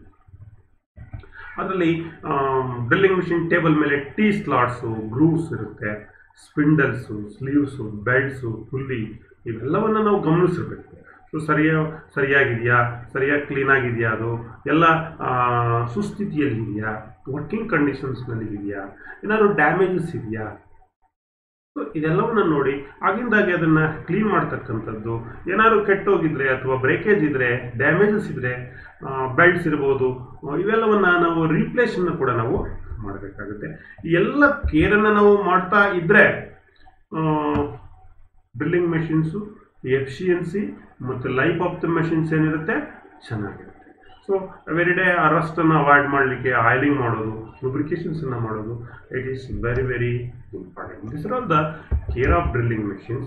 ಅದರಲ್ಲಿ ಡ್ರಿಲ್ಲಿಂಗ್ ಮಿಷಿನ್ ಟೇಬಲ್ ಮೇಲೆ ಟೀ ಸ್ಲಾಟ್ಸು ಗ್ರೂವ್ಸ್ ಇರುತ್ತೆ ಸ್ಪಿಂಡಲ್ಸು ಸ್ಲೀವ್ಸು ಬೆಲ್ಟ್ಸು ಪುಲ್ಲಿ ಇವೆಲ್ಲವನ್ನು ನಾವು ಗಮನಿಸಿರ್ಬೇಕು ಸೊ ಸರಿಯ ಸರಿಯಾಗಿದೆಯಾ ಸರಿಯಾಗಿ ಕ್ಲೀನಾಗಿದೆಯಾ ಅದು ಎಲ್ಲ ಆ, ಸುಸ್ಥಿತಿಯಲ್ಲಿ ಇದೆಯಾ ವರ್ಕಿಂಗ್ ಕಂಡೀಷನ್ಸ್ನಲ್ಲಿ ಇದೆಯಾ ಏನಾದ್ರು ಡ್ಯಾಮೇಜಸ್ ಇದೆಯಾ ಸೊ ಇದೆಲ್ಲವನ್ನ ನೋಡಿ ಆಗಿಂದಾಗೆ ಅದನ್ನು ಕ್ಲೀನ್ ಮಾಡ್ತಕ್ಕಂಥದ್ದು ಏನಾದ್ರು ಕೆಟ್ಟೋಗಿದ್ರೆ ಅಥವಾ ಬ್ರೇಕೇಜ್ ಇದ್ದರೆ ಡ್ಯಾಮೇಜಸ್ ಇದ್ದರೆ ಬೆಲ್ಟ್ಸ್ ಇರ್ಬೋದು ಆ, ಇವೆಲ್ಲವನ್ನ ನಾವು ರೀಪ್ಲೇಸನ್ನು ಕೂಡ ನಾವು ಮಾಡಬೇಕಾಗುತ್ತೆ ಈ ಎಲ್ಲ ಕೇರನ್ನು ನಾವು ಮಾಡ್ತಾ ಇದ್ದರೆ ಡ್ರಿಲ್ಲಿಂಗ್ ಮೆಷಿನ್ಸು ಎಫಿಷಿಯನ್ಸಿ ಮತ್ತು ಲೈಫ್ ಆಫ್ ದ ಮೆಷಿನ್ಸ್ ಏನಿರುತ್ತೆ ಚೆನ್ನಾಗಿರುತ್ತೆ ಸೊ ವೆರಿ ಡೇ ಆ ರಸ್ಟನ್ನು ಅವಾಯ್ಡ್ ಮಾಡಲಿಕ್ಕೆ ಆಯಿಲಿಂಗ್ ಮಾಡೋದು ಲುಬ್ರಿಕೇಶನ್ಸನ್ನು ಮಾಡೋದು it is very very important this are all the care of drilling machines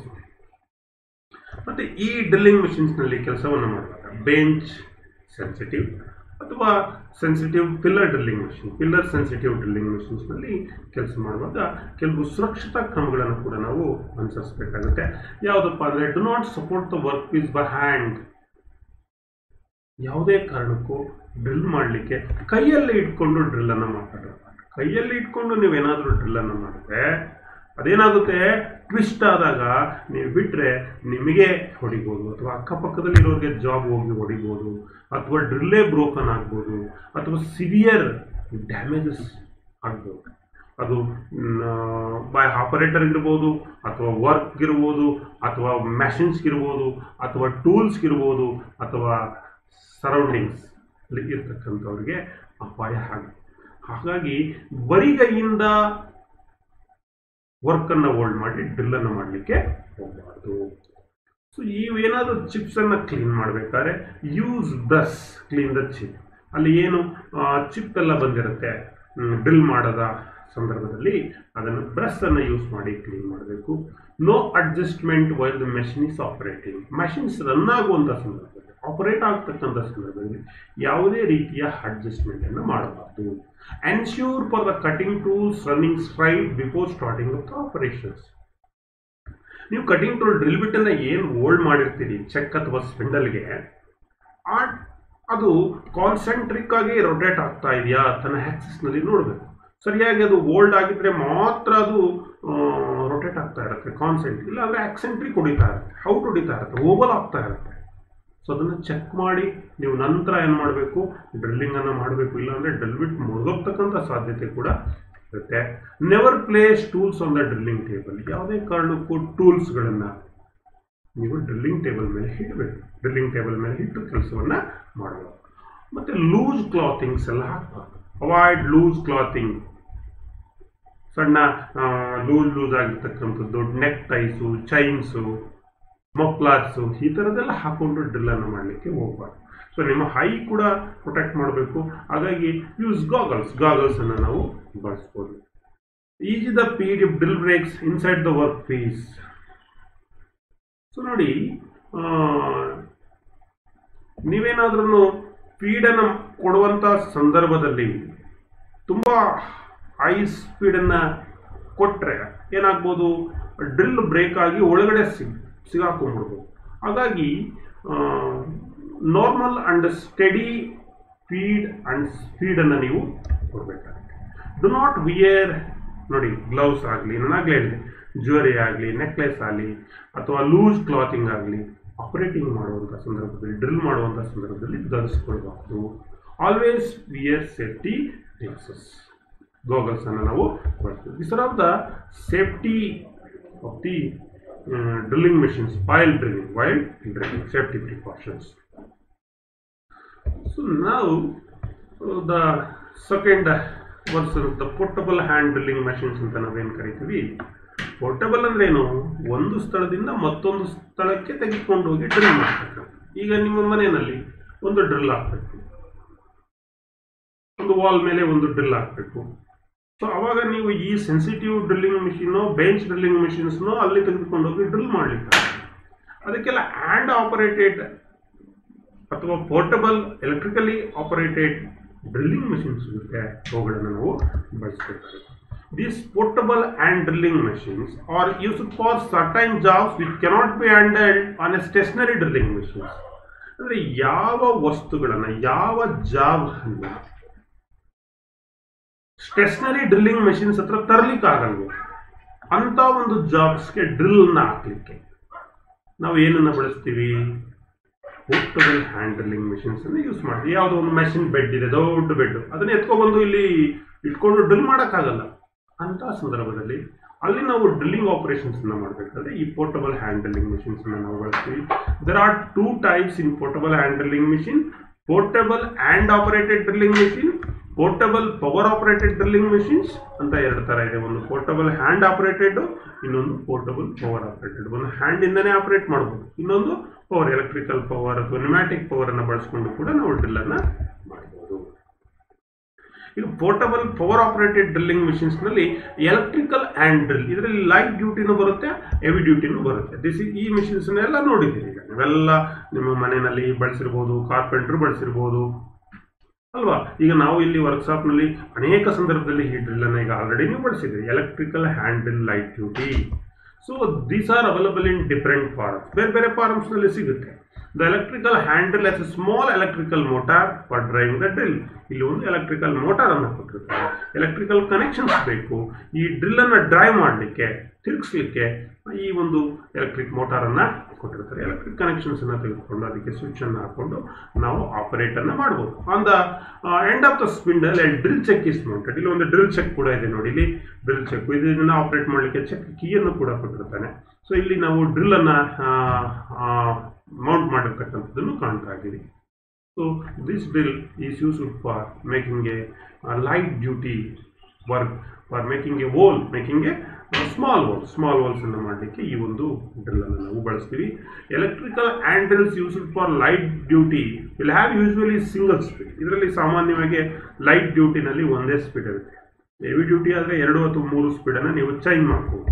ಮತ್ತು ಈ ಡ್ರಿಲ್ಲಿಂಗ್ ಮೆಷಿನ್ಸ್ನಲ್ಲಿ ಕೆಲಸವನ್ನು ಮಾಡುವಾಗ ಬೆಂಚ್ ಸೆನ್ಸಿಟಿವ್ ಅಥವಾ sensitive pillar drilling machine pillar sensitive drilling ಮೆಷಿನ್ಸ್ನಲ್ಲಿ ಕೆಲಸ ಮಾಡುವಾಗ ಕೆಲವು ಸುರಕ್ಷತಾ ಕ್ರಮಗಳನ್ನು ಕೂಡ ನಾವು ಅನುಸರಿಸಬೇಕಾಗುತ್ತೆ ಯಾವುದಪ್ಪ ಅಂದರೆ do not support the work piece by hand ಯಾವುದೇ ಕಾರಣಕ್ಕೂ ಡ್ರಿಲ್ ಮಾಡಲಿಕ್ಕೆ ಕೈಯಲ್ಲಿ ಇಟ್ಕೊಂಡು ಡ್ರಿಲ್ಲನ್ನು ಮಾಡಬಾರ್ದು ಕೈಯಲ್ಲಿ ಇಟ್ಕೊಂಡು ನೀವೇನಾದರೂ ಡ್ರಿಲ್ಲನ್ನು ಮಾಡಿದ್ರೆ ಅದೇನಾಗುತ್ತೆ ಟ್ವಿಸ್ಟ್ ಆದಾಗ ನೀವು ಬಿಟ್ಟರೆ ನಿಮಗೆ ಹೊಡಿಬೋದು ಅಥವಾ ಅಕ್ಕಪಕ್ಕದಲ್ಲಿರೋರಿಗೆ ಜಾಬ್ ಹೋಗಿ ಹೊಡಿಬೋದು ಅಥವಾ ಡ್ರಿಲ್ಲೇ ಬ್ರೋಕನ್ ಆಗ್ಬೋದು ಅಥವಾ ಸಿವಿಯರ್ ಡ್ಯಾಮೇಜಸ್ ಆಗ್ಬೋದು ಅದು ಬೈ ಆಪರೇಟರ್ ಇರ್ಬೋದು ಅಥವಾ ವರ್ಕ್ ಇರ್ಬೋದು ಅಥವಾ ಮೆಷಿನ್ಸ್ ಇರ್ಬೋದು ಅಥವಾ ಟೂಲ್ಸ್ ಇರ್ಬೋದು ಅಥವಾ ಸರೌಂಡಿಂಗ್ಸ್ ಇರ್ತಕ್ಕಂಥವ್ರಿಗೆ ಅಪಾಯ ಆಗುತ್ತೆ ಹಾಗಾಗಿ ಬರಿಗೈಯಿಂದ ವರ್ಕನ್ನು ಹೋಲ್ಡ್ ಮಾಡಿ ಡ್ರಿಲ್ಲನ್ನು ಮಾಡಲಿಕ್ಕೆ ಹೋಗಬಾರ್ದು ಸೊ ಇವೇನಾದರೂ ಚಿಪ್ಸನ್ನು ಕ್ಲೀನ್ ಮಾಡಬೇಕಾದ್ರೆ use brush clean the chip ಅಲ್ಲಿ ಏನು ಚಿಪ್ ಎಲ್ಲ ಬಂದಿರುತ್ತೆ ಡ್ರಿಲ್ ಮಾಡದ ಸಂದರ್ಭದಲ್ಲಿ ಅದನ್ನು ಬ್ರಷನ್ನು ಯೂಸ್ ಮಾಡಿ ಕ್ಲೀನ್ ಮಾಡಬೇಕು no adjustment while the machine is operating machines run ಆಗುವಂಥ ಸಂದರ್ಭದಲ್ಲಿ ಆಪರೇಟ್ ಆಗ್ತಕ್ಕಂಥ ಸಂದರ್ಭದಲ್ಲಿ ಯಾವುದೇ ರೀತಿಯ ಅಡ್ಜಸ್ಟ್ಮೆಂಟನ್ನು ಮಾಡಬಾರ್ದು ensure for the cutting tools running straight before starting of the operations ನೀವು ಕಟಿಂಗ್ ಟೂಲ್ ಡ್ರಿಲ್ ಬಿಟ್ಟನ್ನು ಏನು ಹೋಲ್ಡ್ ಮಾಡಿರ್ತೀರಿ ಚೆಕ್ ಅಥವಾ ಸ್ಪಿಂಡಲ್ಗೆ ಆ ಅದು ಕಾನ್ಸಂಟ್ರಿಕ್ ಆಗಿ ರೊಟೇಟ್ ಆಗ್ತಾ ಇದೆಯಾ ತನ್ನ ಹ್ಯಾಕ್ಸಿಸ್ನಲ್ಲಿ ನೋಡಬೇಕು ಸರಿಯಾಗಿ ಅದು ಓಲ್ಡ್ ಆಗಿದ್ರೆ ಮಾತ್ರ ಅದು ರೊಟೇಟ್ ಆಗ್ತಾ ಇರುತ್ತೆ ಕಾನ್ಸೆಂಟ್ ಇಲ್ಲ ಅಂದರೆ ಆಕ್ಸೆಂಟ್ರಿಕ್ ಹೊಡಿತಾ ಇರುತ್ತೆ ಔಟ್ ಹೊಡಿತಾ ಇರುತ್ತೆ ಓವಲ್ ಆಗ್ತಾ ಇರುತ್ತೆ ಸೊ ಅದನ್ನು ಚೆಕ್ ಮಾಡಿ ನೀವು ನಂತರ ಏನು ಮಾಡಬೇಕು ಡ್ರಿಲ್ಲಿಂಗನ್ನು ಮಾಡಬೇಕು ಇಲ್ಲಾಂದರೆ ಡ್ರಿಲ್ ಬಿಟ್ಟು ಮುರಿದೋಗ್ತಕ್ಕಂಥ ಸಾಧ್ಯತೆ ಕೂಡ ಇರುತ್ತೆ never place tools on the drilling table ಯಾವುದೇ ಕಾರಣಕ್ಕೂ ಟೂಲ್ಸ್ಗಳನ್ನು ನೀವು ಡ್ರಿಲ್ಲಿಂಗ್ ಟೇಬಲ್ ಮೇಲೆ ಇಡಬೇಕು ಡ್ರಿಲ್ಲಿಂಗ್ ಟೇಬಲ್ ಮೇಲೆ ಇಟ್ಟು ಕೆಲಸವನ್ನು ಮಾಡಬೇಕು ಮತ್ತು ಲೂಸ್ ಕ್ಲಾತಿಂಗ್ಸ್ ಎಲ್ಲ ಹಾಕ್ಬಾರ್ದು ಅವಾಯ್ಡ್ ಲೂಸ್ ಕ್ಲಾತಿಂಗ್ ಸಣ್ಣ ಲೂಸ್ ಲೂಸ್ ಆಗಿರ್ತಕ್ಕಂಥದ್ದು ನೆಕ್ ಟೈಸು ಚೈನ್ಸು ಮಫ್ಲಾರ್ಸು ಈ ಥರದ್ದೆಲ್ಲ ಹಾಕೊಂಡು ಡ್ರಿಲ್ಲನ್ನು ಮಾಡಲಿಕ್ಕೆ ಹೋಗಬಾರ್ದು ಸೊ ನಿಮ್ಮ ಹೈ ಕೂಡ ಪ್ರೊಟೆಕ್ಟ್ ಮಾಡಬೇಕು ಹಾಗಾಗಿ ಯೂಸ್ ಗಾಗಲ್ಸ್ ಗಾಗಲ್ಸನ್ನು ನಾವು ಬಳಸ್ಬೋದು ease the feed if drill breaks inside the work piece so ನೋಡಿ ನೀವೇನಾದ್ರೂ ಸ್ಪೀಡನ್ನು ಕೊಡುವಂಥ ಸಂದರ್ಭದಲ್ಲಿ ತುಂಬ ಹೈ ಸ್ಪೀಡನ್ನು ಕೊಟ್ಟರೆ ಏನಾಗ್ಬೋದು ಡ್ರಿಲ್ ಬ್ರೇಕ್ ಆಗಿ ಒಳಗಡೆ ಸಿಗ್ ಸಿಗಾಕೊಂಡ್ಬಿಡ್ಬೋದು ಹಾಗಾಗಿ normal and steady speed and ಸ್ಪೀಡನ್ನು ನೀವು ಕೊಡಬೇಕಾಗುತ್ತೆ ಡು ನಾಟ್ ವಿಯರ್ ನೋಡಿ ಗ್ಲೌಸ್ ಆಗಲಿ ನಾನಾಗಲೇ ಹೇಳಿದೆ ಜ್ಯುವೆರಿ ಆಗಲಿ ನೆಕ್ಲೆಸ್ ಆಗಲಿ ಅಥವಾ ಲೂಸ್ ಕ್ಲಾತಿಂಗ್ ಆಗಲಿ ಆಪರೇಟಿಂಗ್ ಮಾಡುವಂಥ ಸಂದರ್ಭದಲ್ಲಿ ಡ್ರಿಲ್ ಮಾಡುವಂಥ ಸಂದರ್ಭದಲ್ಲಿ ಧರಿಸ್ಕೊಳ್ಬಾರ್ದು ಆಲ್ವೇಸ್ ವಿಯರ್ ಸೇಫ್ಟಿ ಗ್ಲಾಸಸ್ ಗೋಗಲ್ಸನ್ನು ನಾವು ಬಳಸ್ತೀವಿ this are of the safety of the drilling machines while drilling while drilling safety precautions so ನಾವು the second version the portable hand drilling machines ಅಂತ ನಾವೇನು ಕರಿತೀವಿ ಪೋರ್ಟಬಲ್ ಅಂದ್ರೆ ಏನು ಒಂದು ಸ್ಥಳದಿಂದ ಮತ್ತೊಂದು ಸ್ಥಳಕ್ಕೆ ತೆಗೆದುಕೊಂಡು ಹೋಗಿ ಡ್ರಿಲ್ ಮಾಡಬೇಕು ಈಗ ನಿಮ್ಮ ಮನೆಯಲ್ಲಿ ಒಂದು ಡ್ರಿಲ್ ಹಾಕಬೇಕು ಒಂದು ವಾಲ್ ಮೇಲೆ ಒಂದು ಡ್ರಿಲ್ ಹಾಕಬೇಕು ಸೊ ಅವಾಗ ನೀವು ಈ sensitive drilling machine bench drilling ಮಿಷಿನ್ಸ್ನು ಅಲ್ಲಿ ತೆಗೆದುಕೊಂಡು ಹೋಗಿ ಡ್ರಿಲ್ ಮಾಡಲಿಕ್ಕೆ ಅದಕ್ಕೆಲ್ಲ ಹ್ಯಾಂಡ್ ಆಪರೇಟೆಡ್ ಅಥವಾ portable electrically operated drilling machines ಇರುತ್ತೆ ಅವುಗಳನ್ನು ನಾವು ಬಳಸಬೇಕಾಗುತ್ತೆ These portable and drilling machines are used for certain jobs which cannot be handled on a stationary drilling machines. ಅಂದರೆ ಯಾವ ವಸ್ತುಗಳನ್ನು ಯಾವ ಜಾಬ್ ಅನ್ನು ಸ್ಟೇಷನರಿ ಡ್ರಿಲ್ಲಿಂಗ್ ಮೆಷಿನ್ಸ್ ಹತ್ರ ತರಲಿಕ್ಕೆ ಆಗಲ್ವೋ ಅಂತ ಒಂದು ಜಾಬ್ಸ್ಗೆ ಡ್ರಿಲ್ನ ಹಾಕ್ಲಿಕ್ಕೆ ನಾವು ಏನನ್ನ ಬಳಸ್ತೀವಿ ಪೋರ್ಟಬಲ್ ಹ್ಯಾಂಡ್ ಡ್ರಿಲ್ಲಿಂಗ್ ಮೆಷಿನ್ಸ್ ಅನ್ನು ಯೂಸ್ ಮಾಡ್ತೀವಿ ಯಾವುದೋ ಒಂದು ಮೆಷಿನ್ ಬೆಡ್ ಇದೆ ದೊಡ್ಡ ಬೆಡ್ ಅದನ್ನ ಎತ್ಕೊಬಂದು ಇಲ್ಲಿ ಇಟ್ಕೊಂಡು ಡ್ರಿಲ್ ಮಾಡೋಕ್ಕಾಗಲ್ಲ ಅಂತ ಸಂದರ್ಭದಲ್ಲಿ ಅಲ್ಲಿ ನಾವು ಡ್ರಿಲ್ಲಿಂಗ್ ಆಪರೇಷನ್ಸ್ ಅನ್ನ ಮಾಡಬೇಕಾದ್ರೆ ಈ ಪೋರ್ಟಬಲ್ ಹ್ಯಾಂಡ್ ಡ್ರಿಲ್ಲಿಂಗ್ ಮಿಷಿನ್ಸ್ ಅನ್ನ ನಾವು ಬಳಸ್ತೀವಿ there are two types in portable hand drilling machine portable hand operated drilling machine portable power operated drilling machines ಅಂತ ಎರಡು ತರ ಇದೆ ಒಂದು ಪೋರ್ಟಬಲ್ ಹ್ಯಾಂಡ್ ಆಪರೇಟೆಡ್ ಇನ್ನೊಂದು ಪೋರ್ಟಬಲ್ ಪವರ್ ಆಪರೇಟೆಡ್ ಒಂದು ಹ್ಯಾಂಡ್ ಇಂದನೇ ಆಪರೇಟ್ ಮಾಡಬಹುದು ಇನ್ನೊಂದು ಪವರ್ ಎಲೆಕ್ಟ್ರಿಕಲ್ ಪವರ್ ಅಥವಾ ನ್ಯೂಮ್ಯಾಟಿಕ್ ಪವರ್ ಅನ್ನ ಬಳಸ್ಕೊಂಡು ಕೂಡ ನಾವು ಡ್ರಿಲ್ ಅನ್ನ ಮಾಡಬಹುದು ಈಗ portable power operated drilling machines ನಲ್ಲಿ ಎಲೆಕ್ಟ್ರಿಕಲ್ ಆ್ಯಂಡ್ ಡ್ರಿಲ್ ಇದರಲ್ಲಿ ಲೈಟ್ ಡ್ಯೂಟಿನೂ ಬರುತ್ತೆ ಹೆವಿ ಡ್ಯೂಟಿನೂ ಬರುತ್ತೆ ದಿಸ್ ಈ ಮಿಷಿನ್ಸ್ ಎಲ್ಲ ನೋಡಿದ್ದೀರಿ ಈಗ ನೀವೆಲ್ಲ ನಿಮ್ಮ ಮನೆಯಲ್ಲಿ ಬಳಸಿರ್ಬೋದು ಕಾರ್ಪೆಂಟ್ರು ಬಳಸಿರ್ಬೋದು ಅಲ್ವಾ ಈಗ ನಾವು ಇಲ್ಲಿ ವರ್ಕ್ಶಾಪ್ನಲ್ಲಿ ಅನೇಕ ಸಂದರ್ಭದಲ್ಲಿ ಈ ಡ್ರಿಲ್ಲನ್ನು ಈಗ ಆಲ್ರೆಡಿ ನೀವು ಬಳಸಿದ್ರಿ electrical hand drill light duty so these are available in different forms ಬೇರೆ ಬೇರೆ ಫಾರಮ್ಸ್ನಲ್ಲಿ ಸಿಗುತ್ತೆ the electrical handle as a small electrical motor for driving the drill ಇಲ್ಲಿ ಒಂದು ಎಲೆಕ್ಟ್ರಿಕಲ್ ಮೋಟಾರ್ ಅನ್ನು ಕೊಟ್ಟಿರ್ತಾರೆ ಎಲೆಕ್ಟ್ರಿಕಲ್ ಕನೆಕ್ಷನ್ಸ್ ಬೇಕು ಈ ಡ್ರಿಲ್ ಅನ್ನ ಡ್ರೈವ್ ಮಾಡಲಿಕ್ಕೆ ತಿರುಗಿಸ್ಲಿಕ್ಕೆ ಈ ಒಂದು ಎಲೆಕ್ಟ್ರಿಕ್ ಮೋಟಾರನ್ನು ಕೊಟ್ಟಿರ್ತಾರೆ ಎಲೆಕ್ಟ್ರಿಕ್ ಕನೆಕ್ಷನ್ಸ್ ಅನ್ನ ತೆಗೆದುಕೊಂಡು ಅದಕ್ಕೆ ಸ್ವಿಚ್ ಅನ್ನು ಹಾಕೊಂಡು ನಾವು ಆಪರೇಟ್ ಅನ್ನ ಮಾಡ್ಬೋದು on the end of the spindle a drill chuck is mounted ಇಲ್ಲಿ ಒಂದು ಡ್ರಿಲ್ ಚೆಕ್ ಕೂಡ ಇದೆ ನೋಡಿ ಇಲ್ಲಿ ಡ್ರಿಲ್ ಚೆಕ್ ಇದು ಇದನ್ನ ಆಪರೇಟ್ ಮಾಡಲಿಕ್ಕೆ ಚೆಕ್ ಕೀಯನ್ನು ಕೂಡ ಕೊಟ್ಟಿರ್ತಾನೆ ಸೊ ಇಲ್ಲಿ ನಾವು ಡ್ರಿಲ್ ಅನ್ನ ಮೌಂಟ್ ಮಾಡಿರ್ತಕ್ಕಂಥದ್ದನ್ನು ಕಾಣ್ತಾ ಇದ್ದೀವಿ so this drill is used for making a light duty work for making a hole making a small hole small holes ಅನ್ನು ಮಾಡಲಿಕ್ಕೆ ಈ ಒಂದು ಡ್ರಿಲ್ ಅನ್ನು ನಾವು ಬಳಸ್ತೀವಿ electrical handles used for light duty will have usually single speed ಇದರಲ್ಲಿ ಸಾಮಾನ್ಯವಾಗಿ light ಡ್ಯೂಟಿನಲ್ಲಿ ಒಂದೇ ಸ್ಪೀಡ್ ಇರುತ್ತೆ ಹೆವಿ ಡ್ಯೂಟಿ ಆದರೆ ಎರಡು ಅಥವಾ ಮೂರು ಸ್ಪೀಡನ್ನು ನೀವು ಚೇಂಜ್ ಮಾಡ್ಬೋದು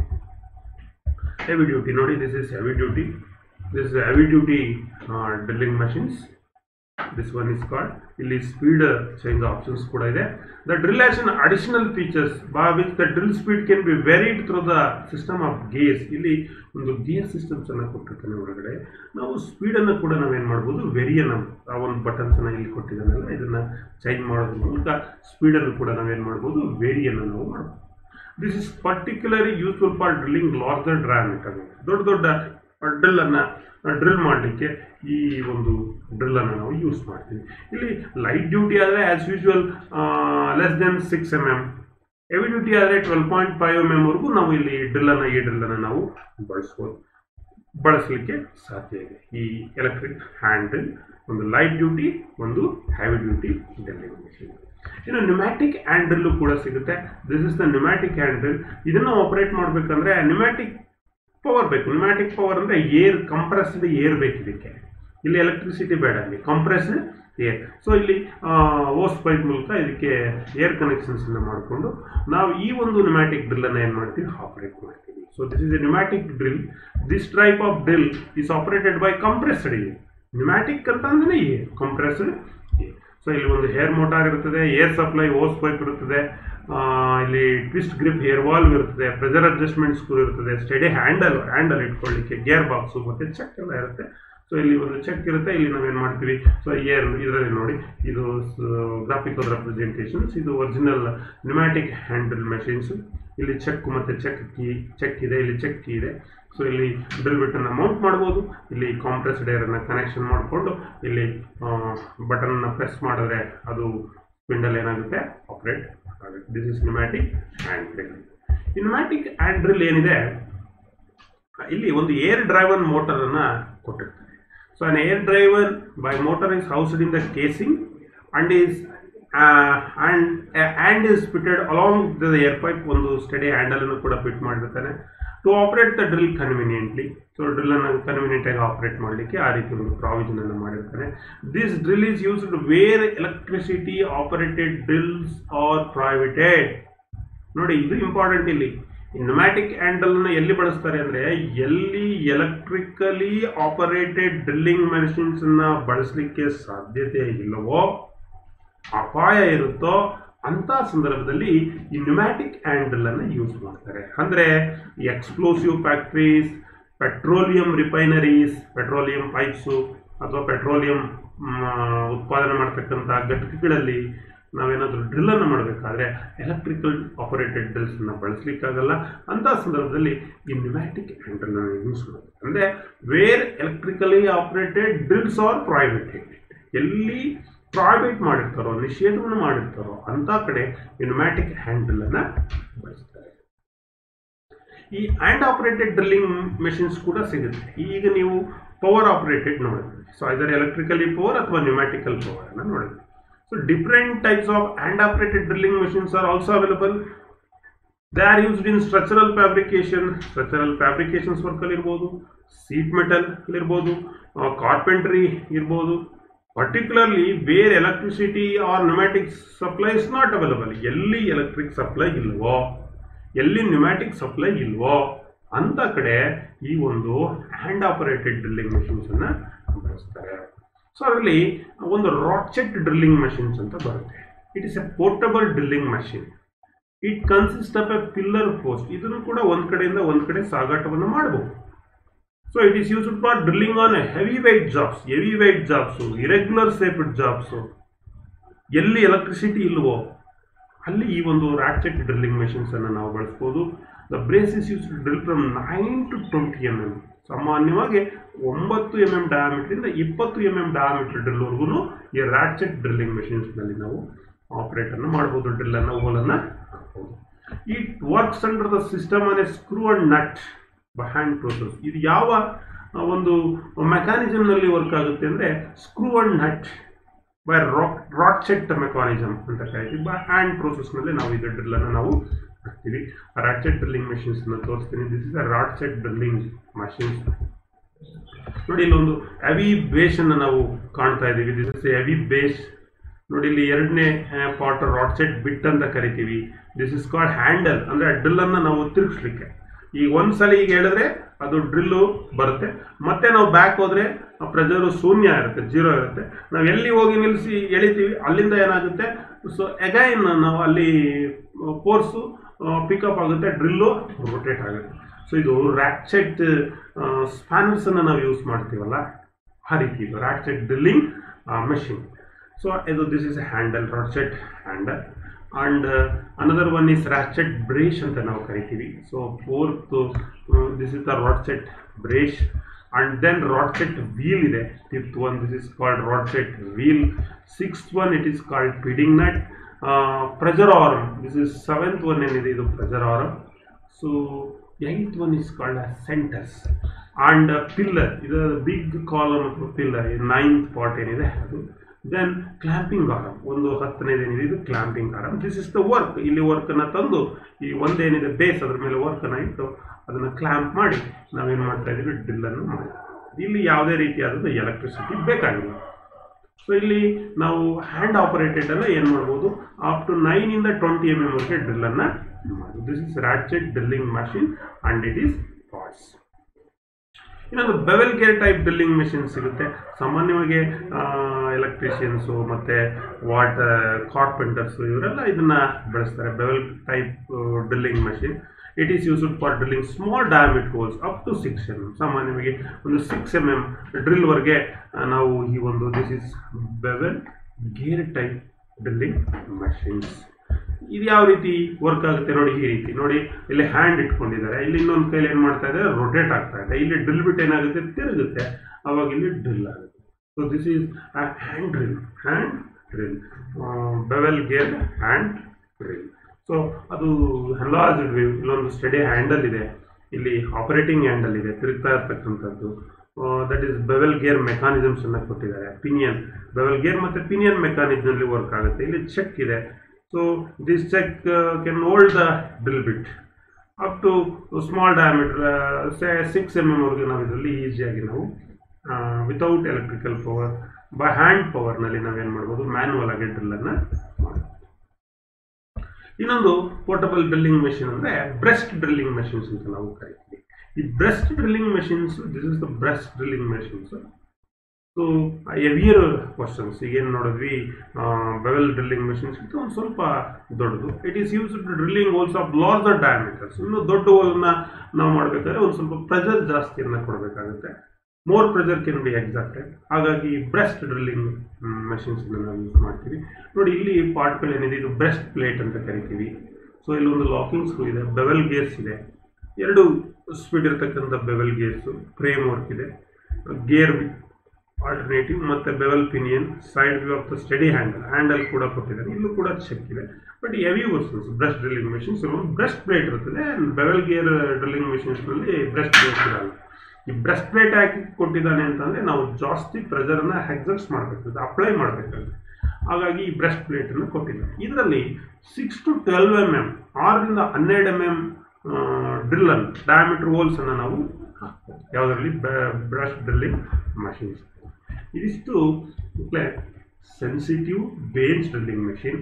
ಹೆವಿ ಡ್ಯೂಟಿ ನೋಡಿ this is heavy duty this is heavy duty drilling machines this one is called ಇಲ್ಲಿ ಸ್ಪೀಡ್ ಚೇಂಜ್ ಆಪ್ಷನ್ಸ್ ಕೂಡ ಇದೆ the drill has an additional features by which the drill speed can be varied through the system of gears ಇಲ್ಲಿ ಒಂದು gear systems ಅನ್ನು ಕೊಟ್ಟಿರ್ತಾನೆ ಒಳಗಡೆ ನಾವು ಸ್ಪೀಡನ್ನು ಕೂಡ ನಾವೇನು ಮಾಡ್ಬೋದು ವೆರಿಯನ್ ಆ ಒಂದು ಬಟನ್ಸ್ ಅನ್ನ ಇಲ್ಲಿ ಕೊಟ್ಟಿದ್ದಾನಲ್ಲ ಇದನ್ನ ಚೇಂಜ್ ಮಾಡೋದ್ರ ಮೂಲಕ ಸ್ಪೀಡನ್ನು ಕೂಡ ನಾವೇನು ಮಾಡ್ಬೋದು ವೇರಿಯನ್ನು ನಾವು ಮಾಡ್ಬೋದು this is particularly useful for drilling larger diameter ದೊಡ್ಡ ದೊಡ್ಡ ಡ್ರಿಲ್ ಅನ್ನ ಡ್ರಿಲ್ ಮಾಡಲಿಕ್ಕೆ ಈ ಒಂದು ಡ್ರಿಲ್ ಅನ್ನು ನಾವು ಯೂಸ್ ಮಾಡ್ತೀವಿ ಇಲ್ಲಿ ಲೈಟ್ ಡ್ಯೂಟಿ ಆದರೆ as usual less than six M M heavy duty ಆದರೆ ಟ್ವೆಲ್ ಪಾಯಿಂಟ್ ಫೈವ್ ಎಮ್ ಎಮ್ವರೆಗೂ ನಾವು ಇಲ್ಲಿ ಡ್ರಿಲ್ ಅನ್ನ ಈ ಡ್ರಿಲ್ ಅನ್ನು ನಾವು ಬಳಸ್ಬೋದು ಬಳಸಲಿಕ್ಕೆ ಸಾಧ್ಯ ಇದೆ ಈ ಎಲೆಕ್ಟ್ರಿಕ್ ಹ್ಯಾಂಡ್ ಡ್ರಿಲ್ ಒಂದು ಲೈಟ್ ಡ್ಯೂಟಿ ಒಂದು ಹೆವಿ ಡ್ಯೂಟಿ ಡ್ರಿಲ್ಲಿಂಗ್ ಮಿಷಿನ್ ಇನ್ನು ನ್ಯೂಮ್ಯಾಟಿಕ್ ಹ್ಯಾಂಡ್ ಡ್ರಿಲ್ಲು ಕೂಡ ಸಿಗುತ್ತೆ this is the pneumatic hand drill ಇದನ್ನು ಆಪರೇಟ್ ಮಾಡಬೇಕಂದ್ರೆ ನ್ಯೂಮ್ಯಾಟಿಕ್ ಪವರ್ ಬೇಕು ನ್ಯೂಮ್ಯಾಟಿಕ್ ಪವರ್ ಅಂದರೆ ಏರ್ ಕಂಪ್ರೆಸ್ಡ್ ಏರ್ ಬೇಕು ಇದಕ್ಕೆ ಇಲ್ಲಿ ಎಲೆಕ್ಟ್ರಿಸಿಟಿ ಬೇಡ ಇಲ್ಲಿ ಕಂಪ್ರೆಸ್ಡ್ ಏರ್ ಸೊ ಇಲ್ಲಿ ಓಸ್ ಪೈಪ್ ಮೂಲಕ ಇದಕ್ಕೆ ಏರ್ ಕನೆಕ್ಷನ್ಸನ್ನು ಮಾಡಿಕೊಂಡು ನಾವು ಈ ಒಂದು ನ್ಯೂಮ್ಯಾಟಿಕ್ ಡ್ರಿಲ್ಲನ್ನು ಏನು ಮಾಡ್ತೀವಿ ಆಪರೇಟ್ ಮಾಡ್ತೀವಿ so this is a pneumatic drill this type of drill is operated by compressed air pneumatic ಅಂತ ಅಂದ್ರೆ ಏರ್ ಕಂಪ್ರೆಸ್ಡ್ ಏರ್ ಸೊ ಇಲ್ಲಿ ಒಂದು ಹೇರ್ ಮೋಟಾರ್ ಇರ್ತದೆ ಏರ್ ಸಪ್ಲೈ ಓಸ್ ಪೈಪ್ ಇರುತ್ತದೆ ಆ, ಇಲ್ಲಿ ಟ್ವಿಸ್ಟ್ ಗ್ರಿಪ್ ಹೇರ್ ವಾಲ್ವ್ ಇರ್ತದೆ ಪ್ರೆಷರ್ ಅಡ್ಜಸ್ಟ್ಮೆಂಟ್ ಸ್ಕ್ರೂ ಇರ್ತದೆ ಸ್ಟಡಿ ಹ್ಯಾಂಡಲ್ ಹ್ಯಾಂಡಲ್ ಇಟ್ಕೊಳ್ಳಿಕ್ಕೆ ಗೇರ್ ಬಾಕ್ಸು ಮತ್ತು ಚೆಕ್ ಎಲ್ಲ ಇರುತ್ತೆ ಸೊ ಇಲ್ಲಿ ಒಂದು ಚೆಕ್ ಇರುತ್ತೆ ಇಲ್ಲಿ ನಾವೇನು ಮಾಡ್ತೀವಿ ಸೊ ಏರ್ ಇದರಲ್ಲಿ ನೋಡಿ ಇದು ಗ್ರಾಫಿಕಲ್ ರೆಪ್ರೆಸೆಂಟೇಷನ್ಸ್ ಇದು ಒರಿಜಿನಲ್ ನ್ಯೂಮ್ಯಾಟಿಕ್ ಹ್ಯಾಂಡಲ್ ಮೆಷಿನ್ಸ್ ಇಲ್ಲಿ ಚೆಕ್ ಮತ್ತು ಚೆಕ್ ಕೀ ಚೆಕ್ ಇದೆ ಇಲ್ಲಿ ಚೆಕ್ ಕೀ ಇದೆ ಸೊ ಇಲ್ಲಿ ಡ್ರಿಲ್ ಬಿಟ್ಟನ್ನು ಮೌಂಟ್ ಮಾಡ್ಬೋದು ಇಲ್ಲಿ ಕಾಂಪ್ರೆಸ್ಡ್ ಏರನ್ನು ಕನೆಕ್ಷನ್ ಮಾಡಿಕೊಂಡು ಇಲ್ಲಿ ಬಟನ್ನ ಪ್ರೆಸ್ ಮಾಡಿದ್ರೆ ಅದು ಸ್ಪಿಂಡಲ್ ಏನಾಗುತ್ತೆ ಆಪರೇಟ್ ಆಗುತ್ತೆ this is pneumatic hand drill ಈ ನ್ಯೂಮ್ಯಾಟಿಕ್ ಹ್ಯಾಂಡ್ ಡ್ರಿಲ್ ಏನಿದೆ ಇಲ್ಲಿ ಒಂದು ಏರ್ ಡ್ರೈವನ್ ಮೋಟರ್ ಅನ್ನ ಕೊಟ್ಟಿರ್ತಾರೆ so an air driver by motor is housed in the casing and is and and is fitted along the air pipe ಒಂದು steady handle ಅನ್ನು ಕೂಡ fit ಮಾಡಿರ್ತಾನೆ to operate the drill conveniently so drill ಅನ್ನು convenient ಆಗಿ operate ಮಾಡಲಿಕ್ಕೆ ಆ ರೀತಿ ಒಂದು ಪ್ರಾವಿಷನ್ ಅನ್ನು ಮಾಡಿರ್ತಾನೆ this drill is used where electricity operated drills are prohibited ನೋಡಿ ಇದು ಇಂಪಾರ್ಟೆಂಟ್ ಇಲ್ಲಿ ನ್ಯೂಮ್ಯಾಟಿಕ್ ಹ್ಯಾಂಡಲ್ನ ಎಲ್ಲಿ ಬಳಸ್ತಾರೆ ಅಂದರೆ ಎಲ್ಲಿ ಎಲೆಕ್ಟ್ರಿಕಲಿ ಆಪರೇಟೆಡ್ ಡ್ರಿಲ್ಲಿಂಗ್ ಮೆಷಿನ್ಸನ್ನ ಬಳಸಲಿಕ್ಕೆ ಸಾಧ್ಯತೆ ಇಲ್ಲವೋ ಅಪಾಯ ಇರುತ್ತೋ ಅಂಥ ಸಂದರ್ಭದಲ್ಲಿ ಈ ನ್ಯೂಮ್ಯಾಟಿಕ್ ಹ್ಯಾಂಡಲ್ ಅನ್ನು ಯೂಸ್ ಮಾಡ್ತಾರೆ ಅಂದರೆ explosive factories petroleum refineries petroleum pipes ಅಥವಾ ಪೆಟ್ರೋಲಿಯಂ ಉತ್ಪಾದನೆ ಮಾಡ್ತಕ್ಕಂಥ ಘಟಕಗಳಲ್ಲಿ ನಾವೇನಾದರೂ ಡ್ರಿಲ್ಲನ್ನು ಮಾಡಬೇಕಾದ್ರೆ ಎಲೆಕ್ಟ್ರಿಕಲ್ ಆಪರೇಟೆಡ್ ಡ್ರಿಲ್ಸನ್ನು ಬಳಸಲಿಕ್ಕಾಗಲ್ಲ ಅಂಥ ಸಂದರ್ಭದಲ್ಲಿ ಈ ನ್ಯೂಮ್ಯಾಟಿಕ್ ಹ್ಯಾಂಡಲ್ನ ಯೂಸ್ ಮಾಡಬೇಕು ಅಂದರೆ where electrically operated drills are prohibited ಎಲ್ಲಿ ಪ್ರೈವೇಟ್ ಮಾಡಿರ್ತಾರೋ ನಿಷೇಧವನ್ನು ಮಾಡಿರ್ತಾರೋ ಅಂಥ ಕಡೆ ಈ ನ್ಯೂಮ್ಯಾಟಿಕ್ ಹ್ಯಾಂಡಲನ್ನು ಬಳಸ್ತಾರೆ ಈ ಹ್ಯಾಂಡ್ ಆಪರೇಟೆಡ್ ಡ್ರಿಲ್ಲಿಂಗ್ ಮೆಷಿನ್ಸ್ ಕೂಡ ಸಿಗುತ್ತೆ ಈಗ ನೀವು ಪವರ್ ಆಪರೇಟೆಡ್ ನೋಡಿದ್ರಿ ಸೊ ಇದರ ಎಲೆಕ್ಟ್ರಿಕಲಿ ಪವರ್ ಅಥವಾ ನ್ಯೂಮ್ಯಾಟಿಕಲ್ ಪವರ್ ಅನ್ನು ನೋಡಿದ್ರಿ so different types of hand operated drilling machines are also available they are used in structural fabrication structural fabrications ವರ್ಕಲ್ಲಿ ಇರ್ಬೋದು ಸೀಟ್ ಮೆಟಲ್ ಇರ್ಬೋದು ಕಾರ್ಪೆಂಟ್ರಿ ಇರ್ಬೋದು particularly where electricity or pneumatic supply is not available ಎಲ್ಲಿ electric supply ಇಲ್ವೋ ಎಲ್ಲಿ pneumatic supply ಇಲ್ವೋ ಅಂತ ಕಡೆ ಈ ಒಂದು ಹ್ಯಾಂಡ್ ಆಪರೇಟೆಡ್ ಡ್ರಿಲ್ಲಿಂಗ್ ಮೆಷಿನ್ಸನ್ನು ಬಳಸ್ತಾರೆ ಸೊ ಅದರಲ್ಲಿ ಒಂದು ರಾಚೆಟ್ ಡ್ರಿಲ್ಲಿಂಗ್ ಮಷಿನ್ಸ್ ಅಂತ ಬರುತ್ತೆ it is a portable drilling machine it consist of a pillar post ಇದನ್ನು ಕೂಡ ಒಂದ್ ಕಡೆಯಿಂದ ಒಂದ್ ಕಡೆ ಸಾಗಾಟವನ್ನು ಮಾಡಬಹುದು so it is used for drilling on heavy weight jobs heavy weight jobs irregular shaped jobs ಎಲ್ಲಿ ಎಲೆಕ್ಟ್ರಿಸಿಟಿ ಇಲ್ವೋ ಅಲ್ಲಿ ಈ ಒಂದು ರಾಚೆಟ್ ಡ್ರಿಲ್ಲಿಂಗ್ ಮೆಷಿನ್ಸ್ ಅನ್ನು ನಾವು ಬಳಸ್ಬೋದು the brace is use drill from nine to twenty M M ಸಾಮಾನ್ಯವಾಗಿ ಒಂಬತ್ತು ಎಮ್ ಎಮ್ ಡಯಾಮೀಟ್ರಿಂದ ಇಪ್ಪತ್ತು ಎಮ್ ಎಮ್ ಡಯಾಮೀಟರ್ ಡ್ರಿಲ್ವರೆಗೂ ಈ ರಾಚೆಟ್ ಡ್ರಿಲ್ಲಿಂಗ್ ಮೆಷಿನ್ಸ್ನಲ್ಲಿ ನಾವು ಆಪರೇಟನ್ನು ಮಾಡ್ಬೋದು ಡ್ರಿಲ್ಲನ್ನು ಹೋಲನ್ನು ಹಾಕ್ಬೋದು it works under the system an a screw and nut hand process ಇದು ಯಾವ ಆ, ಒಂದು ಮೆಕ್ಯಾನಿಸಮ್ನಲ್ಲಿ ವರ್ಕ್ ಆಗುತ್ತೆ ಅಂದರೆ screw and nut by rack ratchet mechanism ಅಂತ ಕರಿತೀವಿ ಬೈ ಹ್ಯಾಂಡ್ ಪ್ರೋಸೆಸ್ನಲ್ಲಿ ನಾವು ಇದು ಡ್ರಿಲ್ಲನ್ನು ನಾವು ಹಾಕ್ತೀವಿ ರಾಡ್ ಸೆಟ್ ಡ್ರಿಲ್ಲಿಂಗ್ ಮಷಿನ್ಸ್ನ ತೋರಿಸ್ತೀನಿ this is a ratchet drilling machines ನೋಡಿ ಇಲ್ಲೊಂದು ಹೆವಿ ಬೇಸ್ ಅನ್ನು ನಾವು ಕಾಣ್ತಾ ಇದ್ದೀವಿ ದಿಸ್ ಇಸ್ ಹೆವಿ ಬೇಸ್ ನೋಡಿ ಇಲ್ಲಿ ಎರಡನೇ ಪಾರ್ಟ್ ರಾಡ್ ಸೆಟ್ ಬಿಟ್ ಅಂತ ಕರಿತೀವಿ ದಿಸ್ ಇಸ್ ಕಾಲ್ಡ್ ಹ್ಯಾಂಡಲ್ ಅಂದರೆ ಡ್ರಿಲ್ ಅನ್ನು ನಾವು ತಿರುಗಿಸ್ಲಿಕ್ಕೆ ಈಗ ಒಂದ್ಸಲ ಈಗ ಹೇಳಿದ್ರೆ ಅದು ಡ್ರಿಲ್ಲು ಬರುತ್ತೆ ಮತ್ತೆ ನಾವು ಬ್ಯಾಕ್ ಹೋದ್ರೆ ಪ್ರೆಜರು ಶೂನ್ಯ ಇರುತ್ತೆ ಜೀರೋ ಇರುತ್ತೆ ನಾವು ಎಲ್ಲಿ ಹೋಗಿ ನಿಲ್ಲಿಸಿ ಎಳಿತೀವಿ ಅಲ್ಲಿಂದ ಏನಾಗುತ್ತೆ ಸೊ ಎಗೈನ್ ನಾವು ಅಲ್ಲಿ ಫೋರ್ಸು ಪಿಕಪ್ ಆಗುತ್ತೆ ಡ್ರಿಲ್ಲು ರೊಟೇಟ್ ಆಗುತ್ತೆ ಸೊ ಇದು ರ್ಯಾಕ್ಸೆಟ್ ಸ್ಪ್ಯಾನರ್ಸನ್ನು ನಾವು ಯೂಸ್ ಮಾಡ್ತೀವಲ್ಲ ಆ ರೀತಿ ಇದು ರ್ಯಾಕ್ಸೆಟ್ ಡ್ರಿಲ್ಲಿಂಗ್ ಮೆಷಿನ್ ಸೊ ಇದು this is handle ratchet handle and another one is ratchet brace ಅಂತ ನಾವು ಕರಿತೀವಿ so fourth this is the ratchet brace and then ratchet wheel ಇದೆ fifth one this is called ratchet wheel sixth one it is called feeding nut pressure arm this is seventh one ಏನಿದೆ ಇದು pressure arm so eighth one is called centres and pillar ಇದು big column ಅಥವಾ pillar ninth part ಏನಿದೆ ಅದು then clamping arm ಒಂದು ಹತ್ತನೇದೇನಿದೆ ಇದು clamping arm this is the work ಇಲ್ಲಿ ವರ್ಕನ್ನು ತಂದು ಈ ಒಂದೇನಿದೆ ಬೇಸ್ ಅದ್ರ ಮೇಲೆ ವರ್ಕನ್ನು ಇಟ್ಟು ಅದನ್ನು ಕ್ಲಾಂಪ್ ಮಾಡಿ ನಾವೇನು ಮಾಡ್ತಾ ಇದ್ದೀವಿ ಡ್ರಿಲ್ಲನ್ನು ಮಾಡಿ ಇಲ್ಲಿ ಯಾವುದೇ ರೀತಿಯಾದ ಎಲೆಕ್ಟ್ರಿಸಿಟಿ ಬೇಕಾಗಿಲ್ಲ ಸೊ ಇಲ್ಲಿ ನಾವು ಹ್ಯಾಂಡ್ ಆಪರೇಟೆಡ್ ಅಲ್ಲ ಏನು ಮಾಡ್ಬೋದು ಅಪ್ ಟು ನೈನಿಂದ ಟ್ವೆಂಟಿ ಎಮ್ ಎಮ್ ವರೆಗೆ ಡ್ರಿಲ್ಲನ್ನು ಮಾಡ್ಬೋದು this is ratchet drilling machine and it is parts ಇನ್ನೊಂದು bevel gear type drilling machine ಸಿಗುತ್ತೆ ಸಾಮಾನ್ಯವಾಗಿ ಎಲೆಕ್ಟ್ರಿಷಿಯನ್ಸು ಮತ್ತು ವಾಟರ್ ಕಾರ್ಪೆಂಟರ್ಸು ಇವರೆಲ್ಲ ಇದನ್ನು ಬಳಸ್ತಾರೆ bevel type drilling machine it is used for drilling small diameter holes up to six M M ಸಾಮಾನ್ಯವಾಗಿ ಒಂದು six M M ಡ್ರಿಲ್ವರೆಗೆ ನಾವು ಈ ಒಂದು this is bevel gear type drilling machines ಇದು ಯಾವ ರೀತಿ ವರ್ಕ್ ಆಗುತ್ತೆ ನೋಡಿ ಈ ರೀತಿ ನೋಡಿ ಇಲ್ಲಿ ಹ್ಯಾಂಡ್ ಇಟ್ಕೊಂಡಿದ್ದಾರೆ ಇಲ್ಲಿ ಇನ್ನೊಂದು ಕೈಲಿ ಏನು ಮಾಡ್ತಾ ಇದೆ ರೊಟೇಟ್ ಆಗ್ತಾ ಇದೆ ಇಲ್ಲಿ ಡ್ರಿಲ್ ಬಿಟ್ ಏನಾಗುತ್ತೆ ತಿರುಗುತ್ತೆ ಅವಾಗ ಇಲ್ಲಿ ಡ್ರಿಲ್ ಆಗುತ್ತೆ so this is hand drill hand drill bevel gear hand drill so ಅದು ಹ್ಯಾಂಡ್ ಇಲ್ಲೊಂದು ಸ್ಟಡಿ ಹ್ಯಾಂಡಲ್ ಇದೆ ಇಲ್ಲಿ ಆಪರೇಟಿಂಗ್ ಹ್ಯಾಂಡಲ್ ಇದೆ ತಿರುಗ್ತಾ ಇರ್ತಕ್ಕಂಥದ್ದು that is bevel gear mechanisms ಅನ್ನ ಕೊಟ್ಟಿದ್ದಾರೆ ಪಿನಿಯನ್ ಬೆವೆಲ್ ಗೇರ್ ಮತ್ತು ಪಿನಿಯನ್ ಮೆಕಾನಿಸಮ್ನಲ್ಲಿ ವರ್ಕ್ ಆಗುತ್ತೆ ಇಲ್ಲಿ ಚೆಕ್ ಇದೆ so this chuck can hold the drill bit up to small diameter six M M ವರೆಗೆ ನಾವು ಇದರಲ್ಲಿ ಈಸಿಯಾಗಿ ನಾವು without electrical power by hand ಪವರ್ನಲ್ಲಿ ನಾವೇನು ಮಾಡ್ಬೋದು ಮ್ಯಾನ್ಯಲ್ ಆಗಿ ಡ್ರಿಲ್ಲನ್ನು ಮಾಡ್ಬೋದು ಇನ್ನೊಂದು ಪೋರ್ಟಬಲ್ ಡ್ರಿಲ್ಲಿಂಗ್ ಮೆಷಿನ್ ಅಂದರೆ ಬ್ರೆಸ್ಟ್ ಡ್ರಿಲ್ಲಿಂಗ್ ಮೆಷಿನ್ಸ್ ಅಂತ ನಾವು ಕರಿತೀವಿ ಈ breast drilling machines this is the breast drilling machines so heavier questions ಈಗೇನು ನೋಡಿದ್ವಿ ಬೆವೆಲ್ ಡ್ರಿಲ್ಲಿಂಗ್ ಮೆಷಿನ್ಸ್ ಇದು ಒಂದು ಸ್ವಲ್ಪ ದೊಡ್ಡದು it is use drilling holes of larger diameters ಇನ್ನು ದೊಡ್ಡ ಹೋಲನ್ನ ನಾವು ಮಾಡಬೇಕಾದ್ರೆ ಒಂದು ಸ್ವಲ್ಪ ಪ್ರೆಷರ್ ಜಾಸ್ತಿಯನ್ನು ಕೊಡಬೇಕಾಗುತ್ತೆ more pressure can be exerted ಹಾಗಾಗಿ ಬ್ರೆಸ್ಟ್ ಡ್ರಿಲ್ಲಿಂಗ್ ಮೆಷಿನ್ಸ್ ನಾವು ಯೂಸ್ ಮಾಡ್ತೀವಿ ನೋಡಿ ಇಲ್ಲಿ ಪಾರ್ಟ್ಗಳೇನಿದೆ ಇದು ಬ್ರೆಸ್ಟ್ ಪ್ಲೇಟ್ ಅಂತ ಕರಿತೀವಿ ಸೊ ಇಲ್ಲೊಂದು ಲಾಕಿಂಗ್ ಸ್ಕ್ರೂ ಇದೆ ಬೆವೆಲ್ ಗೇರ್ಸ್ ಇದೆ ಎರಡು ಸ್ಪೀಡ್ ಇರತಕ್ಕಂಥ ಬೆವೆಲ್ ಗೇರ್ಸು ಫ್ರೇಮ್ ವರ್ಕ್ ಇದೆ ಗೇರ್ ಆಲ್ಟರ್ನೇಟಿವ್ ಮತ್ತು bevel pinion side view of the steady handle handle ಕೂಡ ಕೊಟ್ಟಿದ್ದಾರೆ ಇಲ್ಲೂ ಕೂಡ ಚೆಕ್ ಇದೆ but heavy versions breast drilling machines breast plate ಇರ್ತದೆ ಬೆವೆಲ್ ಗೇರ್ ಡ್ರಿಲ್ಲಿಂಗ್ ಮೆಷಿನ್ಸ್ನಲ್ಲಿ ಬ್ರೆಸ್ಟ್ ಪ್ಲೇಟ್ ಇರಲ್ಲ ಈ ಬ್ರೆಸ್ಟ್ ಪ್ಲೇಟ್ ಹಾಕಿ ಕೊಟ್ಟಿದ್ದಾನೆ ಅಂತಂದರೆ ನಾವು ಜಾಸ್ತಿ ಪ್ರೆಷರನ್ನು ಎಕ್ಸರ್ಸ್ ಮಾಡಬೇಕಾಗುತ್ತೆ ಅಪ್ಲೈ ಮಾಡಬೇಕಾಗುತ್ತೆ ಹಾಗಾಗಿ ಈ ಬ್ರೆಸ್ಟ್ ಪ್ಲೇಟನ್ನು ಕೊಟ್ಟಿದ್ದಾರೆ ಇದರಲ್ಲಿ six to twelve M M ಆರರಿಂದ ಹನ್ನೆರಡು ಎಮ್ ಎಮ್ ಡ್ರಿಲ್ಲನ್ನು ಡಯಾಮೀಟರ್ ಹೋಲ್ಸನ್ನು ನಾವು ಹಾಕ್ಬೋದು ಯಾವುದರಲ್ಲಿ ಬ್ರಷ್ ಡ್ರಿಲ್ಲಿಂಗ್ ಮಷಿನ್ಸ್ ಇದಿಷ್ಟು sensitive bench drilling machine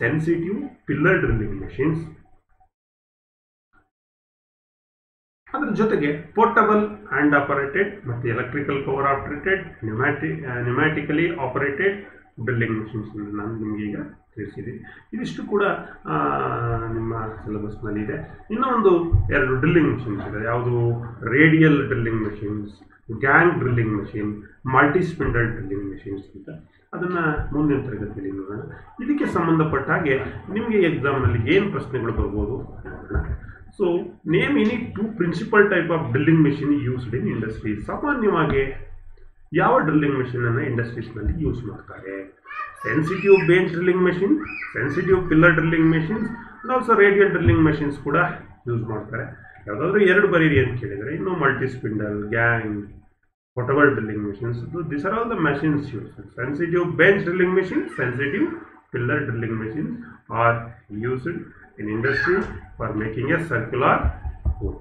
sensitive pillar drilling machines ಅದ್ರ ಜೊತೆಗೆ ಪೋರ್ಟಬಲ್ ಹ್ಯಾಂಡ್ ಆಪರೇಟೆಡ್ ಮತ್ತು electrical power operated pneumatic pneumatically operated drilling machines ನಾನು ನಿಮಗೆ ಈಗ ತಿಳಿಸಿದ್ದೀನಿ ಇದಿಷ್ಟು ಕೂಡ ಆ, ನಿಮ್ಮ ಸಿಲೆಬಸ್ನಲ್ಲಿ ಇದೆ ಇನ್ನೂ ಒಂದು ಎರಡು ಡ್ರಿಲ್ಲಿಂಗ್ ಮಿಷಿನ್ಸ್ ಇದೆ ಯಾವುದು radial drilling machines gang drilling machine multi spindle drilling machines ಅಂತ ಅದನ್ನು ಮುಂದಿನ ತರಗತಿಯಲ್ಲಿ ನೋಡೋಣ ಇದಕ್ಕೆ ಸಂಬಂಧಪಟ್ಟ ಹಾಗೆ ನಿಮಗೆ ಎಕ್ಸಾಮ್ನಲ್ಲಿ ಏನು ಪ್ರಶ್ನೆಗಳು ಬರ್ಬೋದು ನೋಡೋಣ so name any two principal type of drilling machine used in industry ಸಾಮಾನ್ಯವಾಗಿ ಯಾವ ಡ್ರಿಲ್ಲಿಂಗ್ ಮಿಷಿನ್ ಅನ್ನು ಇಂಡಸ್ಟ್ರೀಸ್ನಲ್ಲಿ ಯೂಸ್ ಮಾಡ್ತಾರೆ sensitive bench drilling machine sensitive pillar drilling machines also radial drilling machines ಕೂಡ ಯೂಸ್ ಮಾಡ್ತಾರೆ ಯಾವುದಾದ್ರೂ ಎರಡು ಬರೀರಿ ಅಂತ ಕೇಳಿದರೆ ಇನ್ನು multi spindle gang portable drilling machines. So these are all the machines used. Sensitive bench drilling machines, sensitive pillar drilling machines are used in industry for making a circular hole.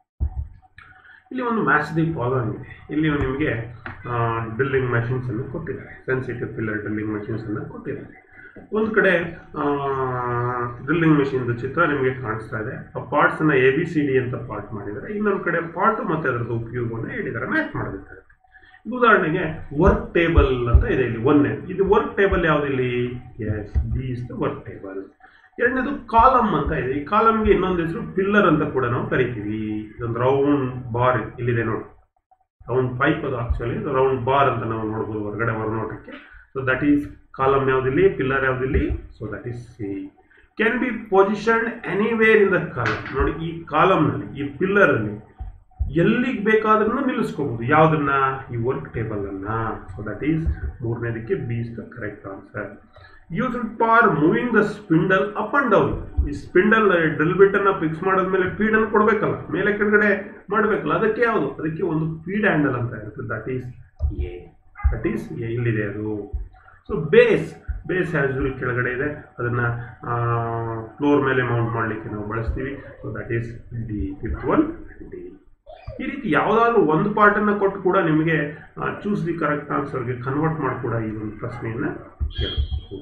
ಇಲ್ಲಿ ಒಂದು match the following ಇದೆ ಇಲ್ಲಿ ನಿಮಗೆ drilling machines ಅನ್ನು ಕೊಟ್ಟಿದ್ದಾರೆ sensitive pillar drilling machines ಅನ್ನು ಕೊಟ್ಟಿದ್ದಾರೆ ಒಂದು ಕಡೆ ಡ್ರಿಲ್ಲಿಂಗ್ ಮೆಷಿನ್ದು ಚಿತ್ರ ನಿಮಗೆ ಕಾಣಿಸ್ತಾ ಇದೆ ಆ ಪಾರ್ಟ್ಸ್ ಅನ್ನ ಎ ಬಿ ಸಿ ಡಿ ಅಂತ ಪಾರ್ಟ್ ಮಾಡಿದ್ದಾರೆ ಇನ್ನೊಂದು ಕಡೆ ಪಾರ್ಟ್ ಮತ್ತೆ ಅದರದ್ದು ಉಪಯೋಗವನ್ನು ಹೇಳಿದ್ದಾರೆ ಮ್ಯಾಚ್ ಮಾಡಬೇಕಾಗುತ್ತೆ ಈಗ ಉದಾಹರಣೆಗೆ ವರ್ಕ್ ಟೇಬಲ್ ಅಂತ ಇದೆ ಇಲ್ಲಿ ಒಂದೇ ಇದು ವರ್ಕ್ ಟೇಬಲ್ ಯಾವುದಿಲ್ಲಿ yes B is the work table ಎರಡನೇದು ಕಾಲಮ್ ಅಂತ ಇದೆ ಈ ಕಾಲಮ್ಗೆ ಇನ್ನೊಂದು ಹೆಸರು ಪಿಲ್ಲರ್ ಅಂತ ಕೂಡ ನಾವು ಕರಿತೀವಿ ಇದೊಂದು ರೌಂಡ್ ಬಾರ್ ಇಲ್ಲಿದೆ ನೋಡಿ ರೌಂಡ್ ಪೈಪ್ ಅದು ಆಕ್ಚುಲಿ ರೌಂಡ್ ಬಾರ್ ಅಂತ ನಾವು ನೋಡ್ಬೋದು ಹೊರಗಡೆ ಹೊರನೋಟಕ್ಕೆ ಸೊ ದಟ್ ಈಸ್ ಕಾಲಮ್ ಯಾವುದಿಲ್ಲಿ ಪಿಲ್ಲರ್ ಯಾವುದಿಲ್ಲಿ so that is C can be positioned anywhere in the column ನೋಡಿ ಈ ಕಾಲಮ್ನಲ್ಲಿ ಈ ಪಿಲ್ಲರಲ್ಲಿ ಎಲ್ಲಿಗೆ ಬೇಕಾದ್ರೂ ನಿಲ್ಲಿಸ್ಕೋಬಹುದು ಯಾವುದನ್ನ ಈ ವರ್ಕ್ ಟೇಬಲ್ ಅನ್ನ ಸೊ ದಟ್ ಈಸ್ ಮೂರನೇದಕ್ಕೆ B is the correct answer used for moving the spindle up and down ಈ ಸ್ಪಿಂಡಲ್ ಡ್ರಿಲ್ ಬಿಟ್ ಅನ್ನ ಫಿಕ್ಸ್ ಮಾಡಿದ್ಮೇಲೆ ಫೀಡ್ ಅನ್ನು ಕೊಡಬೇಕಲ್ಲ ಮೇಲೆ ಕೆಳಗಡೆ ಮಾಡಬೇಕಲ್ಲ ಅದಕ್ಕೆ ಯಾವುದು ಅದಕ್ಕೆ ಒಂದು ಫೀಡ್ ಹ್ಯಾಂಡಲ್ ಅಂತ ಇರುತ್ತೆ that is a that is a ಇಲ್ಲಿದೆ ಅದು ಸೊ ಬೇಸ್ ಬೇಸ್ ಹ್ಯಾಸ್ ಕೆಳಗಡೆ ಇದೆ ಅದನ್ನು ಫ್ಲೋರ್ ಮೇಲೆ ಮೌಂಟ್ ಮಾಡಲಿಕ್ಕೆ ನಾವು ಬಳಸ್ತೀವಿ so that is D fifth one D ಈ ರೀತಿ ಯಾವುದಾದ್ರೂ ಒಂದು ಪಾರ್ಟನ್ನು ಕೊಟ್ಟು ಕೂಡ ನಿಮಗೆ ಚೂಸ್ ದಿ ಕರೆಕ್ಟ್ ಆನ್ಸರ್ಗೆ ಕನ್ವರ್ಟ್ ಮಾಡಿ ಕೂಡ ಈ ಒಂದು ಪ್ರಶ್ನೆಯನ್ನು ಕೇಳಬಹುದು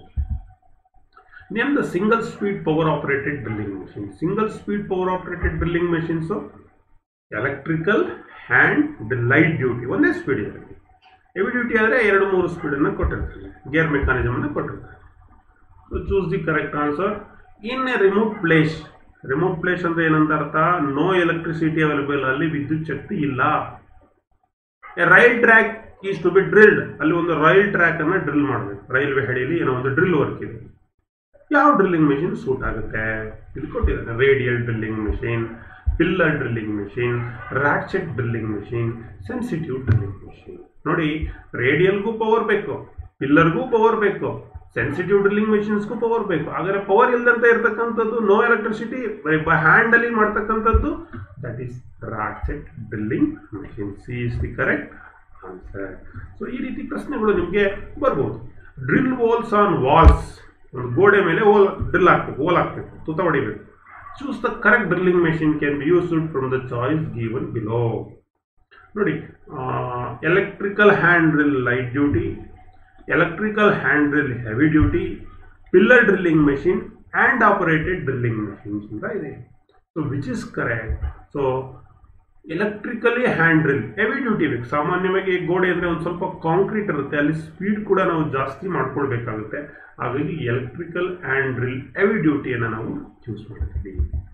name the single speed power operated drilling machine single speed power operated drilling machines electrical hand light duty ಒಂದೇ ಸ್ಪೀಡ್ ಇದೆ ಹೆವಿ ಡ್ಯೂಟಿ ಆದರೆ ಎರಡು ಮೂರು ಸ್ಪೀಡನ್ನು ಕೊಟ್ಟಿರ್ತಾರೆ ಗೇರ್ ಮೆಕ್ಯಾನಿಸಮನ್ನು ಕೊಟ್ಟಿರ್ತಾರೆ so choose the correct answer in a remote place remote place ಅಂದ್ರೆ ಏನಂತ ಅರ್ಥ ನೋ ಎಲೆಕ್ಟ್ರಿಸಿಟಿ ಅವೈಲೇಬಲ್ ಅಲ್ಲಿ ವಿದ್ಯುತ್ ಶಕ್ತಿ ಇಲ್ಲ a rail track is to be drilled ಅಲ್ಲಿ ಒಂದು ರೈಲ್ ಟ್ರ್ಯಾಕ್ ಅನ್ನ ಡ್ರಿಲ್ ಮಾಡಬೇಕು ರೈಲ್ವೆ ಹಳಿಲಿ ಏನೋ ಒಂದು ಡ್ರಿಲ್ ವರ್ಕ್ ಇದೆ ಯಾವ ಡ್ರಿಲ್ಲಿಂಗ್ ಮೆಷಿನ್ ಸೂಟ್ ಆಗುತ್ತೆ ಇದು ಕೊಟ್ಟಿದ್ದಾರೆ radial drilling machine pillar drilling machine ratchet drilling machine sensitive drilling machine ನೋಡಿ ರೇಡಿಯಲ್ಗೂ ಪವರ್ ಬೇಕು ಪಿಲ್ಲರ್ಗೂ ಪವರ್ ಬೇಕು ಸೆನ್ಸಿಟಿವ್ ಡ್ರಿಲ್ಲಿಂಗ್ ಮೆಷಿನ್ಸ್ಗೂ ಪವರ್ ಬೇಕು ಹಾಗಾದ್ರೆ ಪವರ್ ಇಲ್ಲದಂತೆ ಇರತಕ್ಕಂಥದ್ದು ನೋ ಎಲೆಕ್ಟ್ರಿಸಿಟಿ ಹ್ಯಾಂಡ್ ಅಲ್ಲಿ ಮಾಡ್ತಕ್ಕಂಥದ್ದು that is ratchet drilling machine C is the correct answer so ಈ ರೀತಿ ಪ್ರಶ್ನೆಗಳು ನಿಮಗೆ ಬರ್ಬೋದು ಡ್ರಿಲ್ ವಾಲ್ಸ್ ಆನ್ ವಾಲ್ಸ್ ಒಂದು ಗೋಡೆ ಮೇಲೆ ಹೋಲ್ ಡ್ರಿಲ್ ಹಾಕ್ಬೇಕು ಹೋಲ್ ಹಾಕ್ಬೇಕು ತುತ ಹೊಡಿಬೇಕು choose the correct drilling machine can be used from the choice given below ನೋಡಿ electrical hand drill light duty electrical hand drill heavy duty pillar drilling machine hand operated drilling machines ಅಂತ ಇದೆ so which is correct so electrically hand drill heavy duty ಬೇಕು ಸಾಮಾನ್ಯವಾಗಿ ಗೋಡೆ ಅಂದರೆ ಒಂದು ಸ್ವಲ್ಪ concrete ಇರುತ್ತೆ ಅಲ್ಲಿ ಸ್ಪೀಡ್ ಕೂಡ ನಾವು ಜಾಸ್ತಿ ಮಾಡ್ಕೊಳ್ಬೇಕಾಗುತ್ತೆ ಹಾಗಾಗಿ ಎಲೆಕ್ಟ್ರಿಕಲ್ ಹ್ಯಾಂಡ್ ಡ್ರಿಲ್ ಹೆವಿ ಡ್ಯೂಟಿಯನ್ನು ನಾವು ಚೂಸ್ ಮಾಡ್ತೀವಿ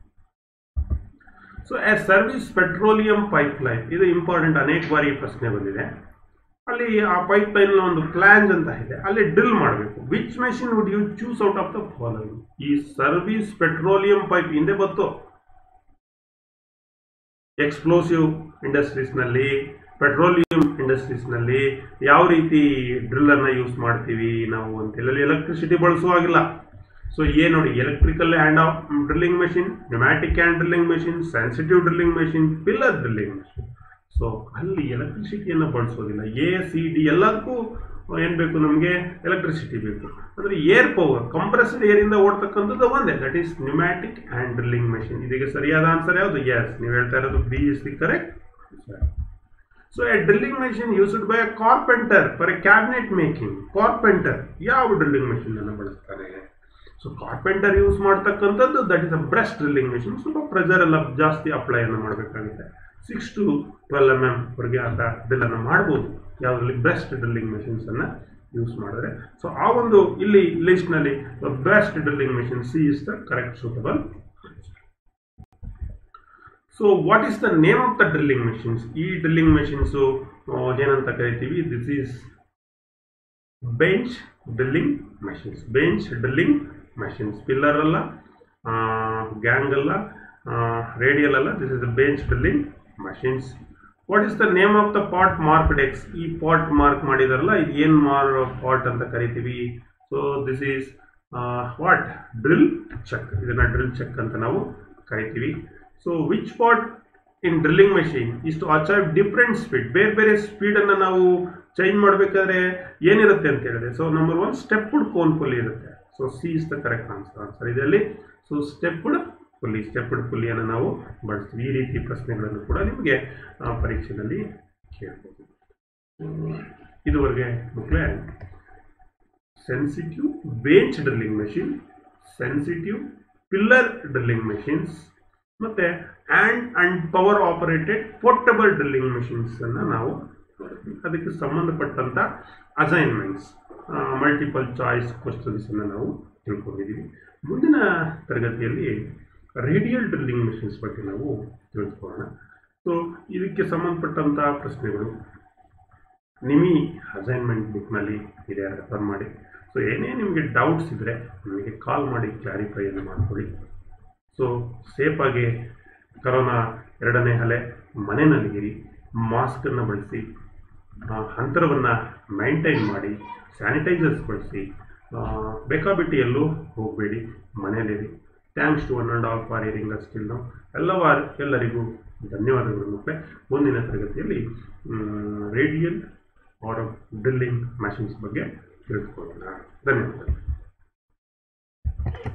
so a service petroleum pipe line ಇದು ಇಂಪಾರ್ಟೆಂಟ್ ಅನೇಕ ಬಾರಿ ಈ ಪ್ರಶ್ನೆ ಬಂದಿದೆ ಅಲ್ಲಿ ಆ ಪೈಪ್ ಲೈನ್ ಒಂದು ಪ್ಲಾನ್ಸ್ ಅಂತ ಇದೆ ಅಲ್ಲಿ ಡ್ರಿಲ್ ಮಾಡಬೇಕು which machine would you choose out of the following ಈ ಸರ್ವಿಸ್ ಪೆಟ್ರೋಲಿಯಂ ಪೈಪ್ ಹಿಂದೆ ಬತ್ತು ಎಕ್ಸ್ಪ್ಲೋಸಿವ್ ಇಂಡಸ್ಟ್ರೀಸ್ನಲ್ಲಿ ಪೆಟ್ರೋಲಿಯಂ ಇಂಡಸ್ಟ್ರೀಸ್ನಲ್ಲಿ ಯಾವ ರೀತಿ ಡ್ರಿಲ್ಲನ್ನು ಯೂಸ್ ಮಾಡ್ತೀವಿ ನಾವು ಅಂತೇಳಿ ಎಲೆಕ್ಟ್ರಿಸಿಟಿ ಬಳಸುವಾಗಿಲ್ಲ ಸೊ ಏನು ನೋಡಿ electrical hand of drilling machine pneumatic hand drilling machine sensitive drilling machine pillar drilling machine so ಅಲ್ಲಿ ಎಲೆಕ್ಟ್ರಿಸಿಟಿಯನ್ನು ಬಳಸೋದಿಲ್ಲ ಎ ಸಿ ಡಿ ಎಲ್ಲದಕ್ಕೂ ಏನು ಬೇಕು ನಮಗೆ ಎಲೆಕ್ಟ್ರಿಸಿಟಿ ಬೇಕು ಅಂದರೆ ಏರ್ ಪವರ್ ಕಂಪ್ರೆಸ್ಡ್ ಏರಿಂದ ಓಡ್ತಕ್ಕಂಥದ್ದು ಒಂದೇ that is pneumatic hand drilling machine ಇದೀಗ ಸರಿಯಾದ ಆನ್ಸರ್ ಯಾವುದು ಎಸ್ ನೀವು ಹೇಳ್ತಾ ಇರೋದು B is the correct so a drilling machine used by a carpenter for a cabinet making carpenter ಯಾವ ಡ್ರಿಲ್ಲಿಂಗ್ ಮೆಷಿನ್ ಅನ್ನು ಬಳಸ್ತಾರೆ ಸೊ ಕಾರ್ಪೆಂಟರ್ ಯೂಸ್ ಮಾಡ್ತಕ್ಕಂಥದ್ದು that is a brush drilling machine ಸ್ವಲ್ಪ ಪ್ರೆಷರ್ ಎಲ್ಲ ಜಾಸ್ತಿ ಅಪ್ಲೈಯನ್ನು ಮಾಡಬೇಕಾಗುತ್ತೆ six to twelve M M ವರೆಗೆ ಅಂತ ಡ್ರಿಲ್ಲನ್ನು ಮಾಡ್ಬೋದು ಯಾವುದರಲ್ಲಿ ಬೆಸ್ಟ್ ಡ್ರಿಲ್ಲಿಂಗ್ ಮೆಷಿನ್ಸನ್ನು ಯೂಸ್ ಮಾಡಿದ್ರೆ ಸೊ ಆ ಒಂದು ಇಲ್ಲಿ ಲಿಸ್ಟ್ನಲ್ಲಿ best drilling machine C is the correct suitable so what is the name of the drilling machines ಈ ಡ್ರಿಲ್ಲಿಂಗ್ ಮೆಷಿನ್ಸು ಏನಂತ ಕರಿತೀವಿ this is bench drilling machines bench drilling machines pillar ಅಲ್ಲ ಗ್ಯಾಂಗ್ ಅಲ್ಲ ರೇಡಿಯಲ್ ಅಲ್ಲ this is bench drilling machines what is the name of the part marked X ಈ part mark ಮಾಡಿದಾರಲ್ಲ ಇದು ಏನು ಮಾರ್ ಪಾಟ್ ಅಂತ ಕರಿತೀವಿ so this is what drill chuck ಇದನ್ನ ಡ್ರಿಲ್ ಚೆಕ್ ಅಂತ ನಾವು ಕರಿತೀವಿ so which part in drilling machine is to achieve different speed ಬೇರೆ ಬೇರೆ ಸ್ಪೀಡನ್ನು ನಾವು ಚೇಂಜ್ ಮಾಡಬೇಕಾದ್ರೆ ಏನಿರುತ್ತೆ ಅಂತ ಹೇಳಿದ್ರೆ so number one stepped cone pulley ಇರುತ್ತೆ so C is the correct answer answer ಇದರಲ್ಲಿ ಸೊ ಸ್ಟೆಪ್ಡ್ ಪುಲಿ ಸ್ಟೆಪ್ಡ್ ಪುಲಿಯನ್ನು ನಾವು ಬಳಸ್ತೀವಿ ಈ ರೀತಿ ಪ್ರಶ್ನೆಗಳನ್ನು ಕೂಡ ನಿಮಗೆ ಆ, ಪರೀಕ್ಷೆಯಲ್ಲಿ ಕೇಳ್ಬೋದು ಹ್ಮ್. ಇದುವರೆಗೆ ಮಕ್ಕಳೇ sensitive bench drilling machine sensitive pillar drilling machines ಮತ್ತೆ hand and power operated portable drilling machines ಅನ್ನ ನಾವು ನೋಡಿದ್ವಿ ಅದಕ್ಕೆ ಸಂಬಂಧಪಟ್ಟಂತ ಅಸೈನ್ಮೆಂಟ್ಸ್ ಮಲ್ಟಿಪಲ್ ಚಾಯ್ಸ್ ಕ್ವಶನ್ಸ್ ಅನ್ನ ನಾವು ತಿಳ್ಕೊಂಡಿದ್ದೀವಿ ಮುಂದಿನ ತರಗತಿಯಲ್ಲಿ ರೇಡಿಯಲ್ ಡ್ರಿಲ್ಲಿಂಗ್ ಮೆಷಿನ್ಸ್ ಬಗ್ಗೆ ನಾವು ತಿಳ್ಕೊಳ್ಳೋಣ ಸೊ ಇದಕ್ಕೆ ಸಂಬಂಧಪಟ್ಟಂತ ಪ್ರಶ್ನೆಗಳು ನಿಮಿ ಅಸೈನ್ಮೆಂಟ್ ಬುಕ್ನಲ್ಲಿ ಇದೆ ರೆಫರ್ ಮಾಡಿ ಸೊ ಏನೇ ನಿಮಗೆ ಡೌಟ್ಸ್ ಇದ್ದರೆ ನನಗೆ ಕಾಲ್ ಮಾಡಿ ಕ್ಲಾರಿಫೈಯನ್ನು ಮಾಡಿಕೊಡಿ ಸೊ ಸೇಫಾಗಿ ಕರೋನಾ ಎರಡನೇ ಅಲೆ ಮನೆಯಲ್ಲಿರಿ ಮಾಸ್ಕನ್ನು ಬಳಸಿ ಆ, ಅಂತರವನ್ನು ಮೈಂಟೈನ್ ಮಾಡಿ ಸ್ಯಾನಿಟೈಸರ್ಸ್ ಬಳಸಿ ಆ, ಬೇಕಾಬಿಟ್ಟಿ ಎಲ್ಲೂ ಹೋಗಬೇಡಿ ಮನೆಯಲ್ಲಿರಿ thanks to one and all for hearing us still ನಾವು ಎಲ್ಲವ ಎಲ್ಲರಿಗೂ ಧನ್ಯವಾದಗಳು ಮಕ್ಕಳೇ ಮುಂದಿನ ತರಗತಿಯಲ್ಲಿ ರೇಡಿಯಲ್ ಆರ್ ಡ್ರಿಲ್ಲಿಂಗ್ ಮ್ಯಾಷಿನ್ಸ್ ಬಗ್ಗೆ ತಿಳಿದುಕೊಳ್ಳೋಣ ಧನ್ಯವಾದಗಳು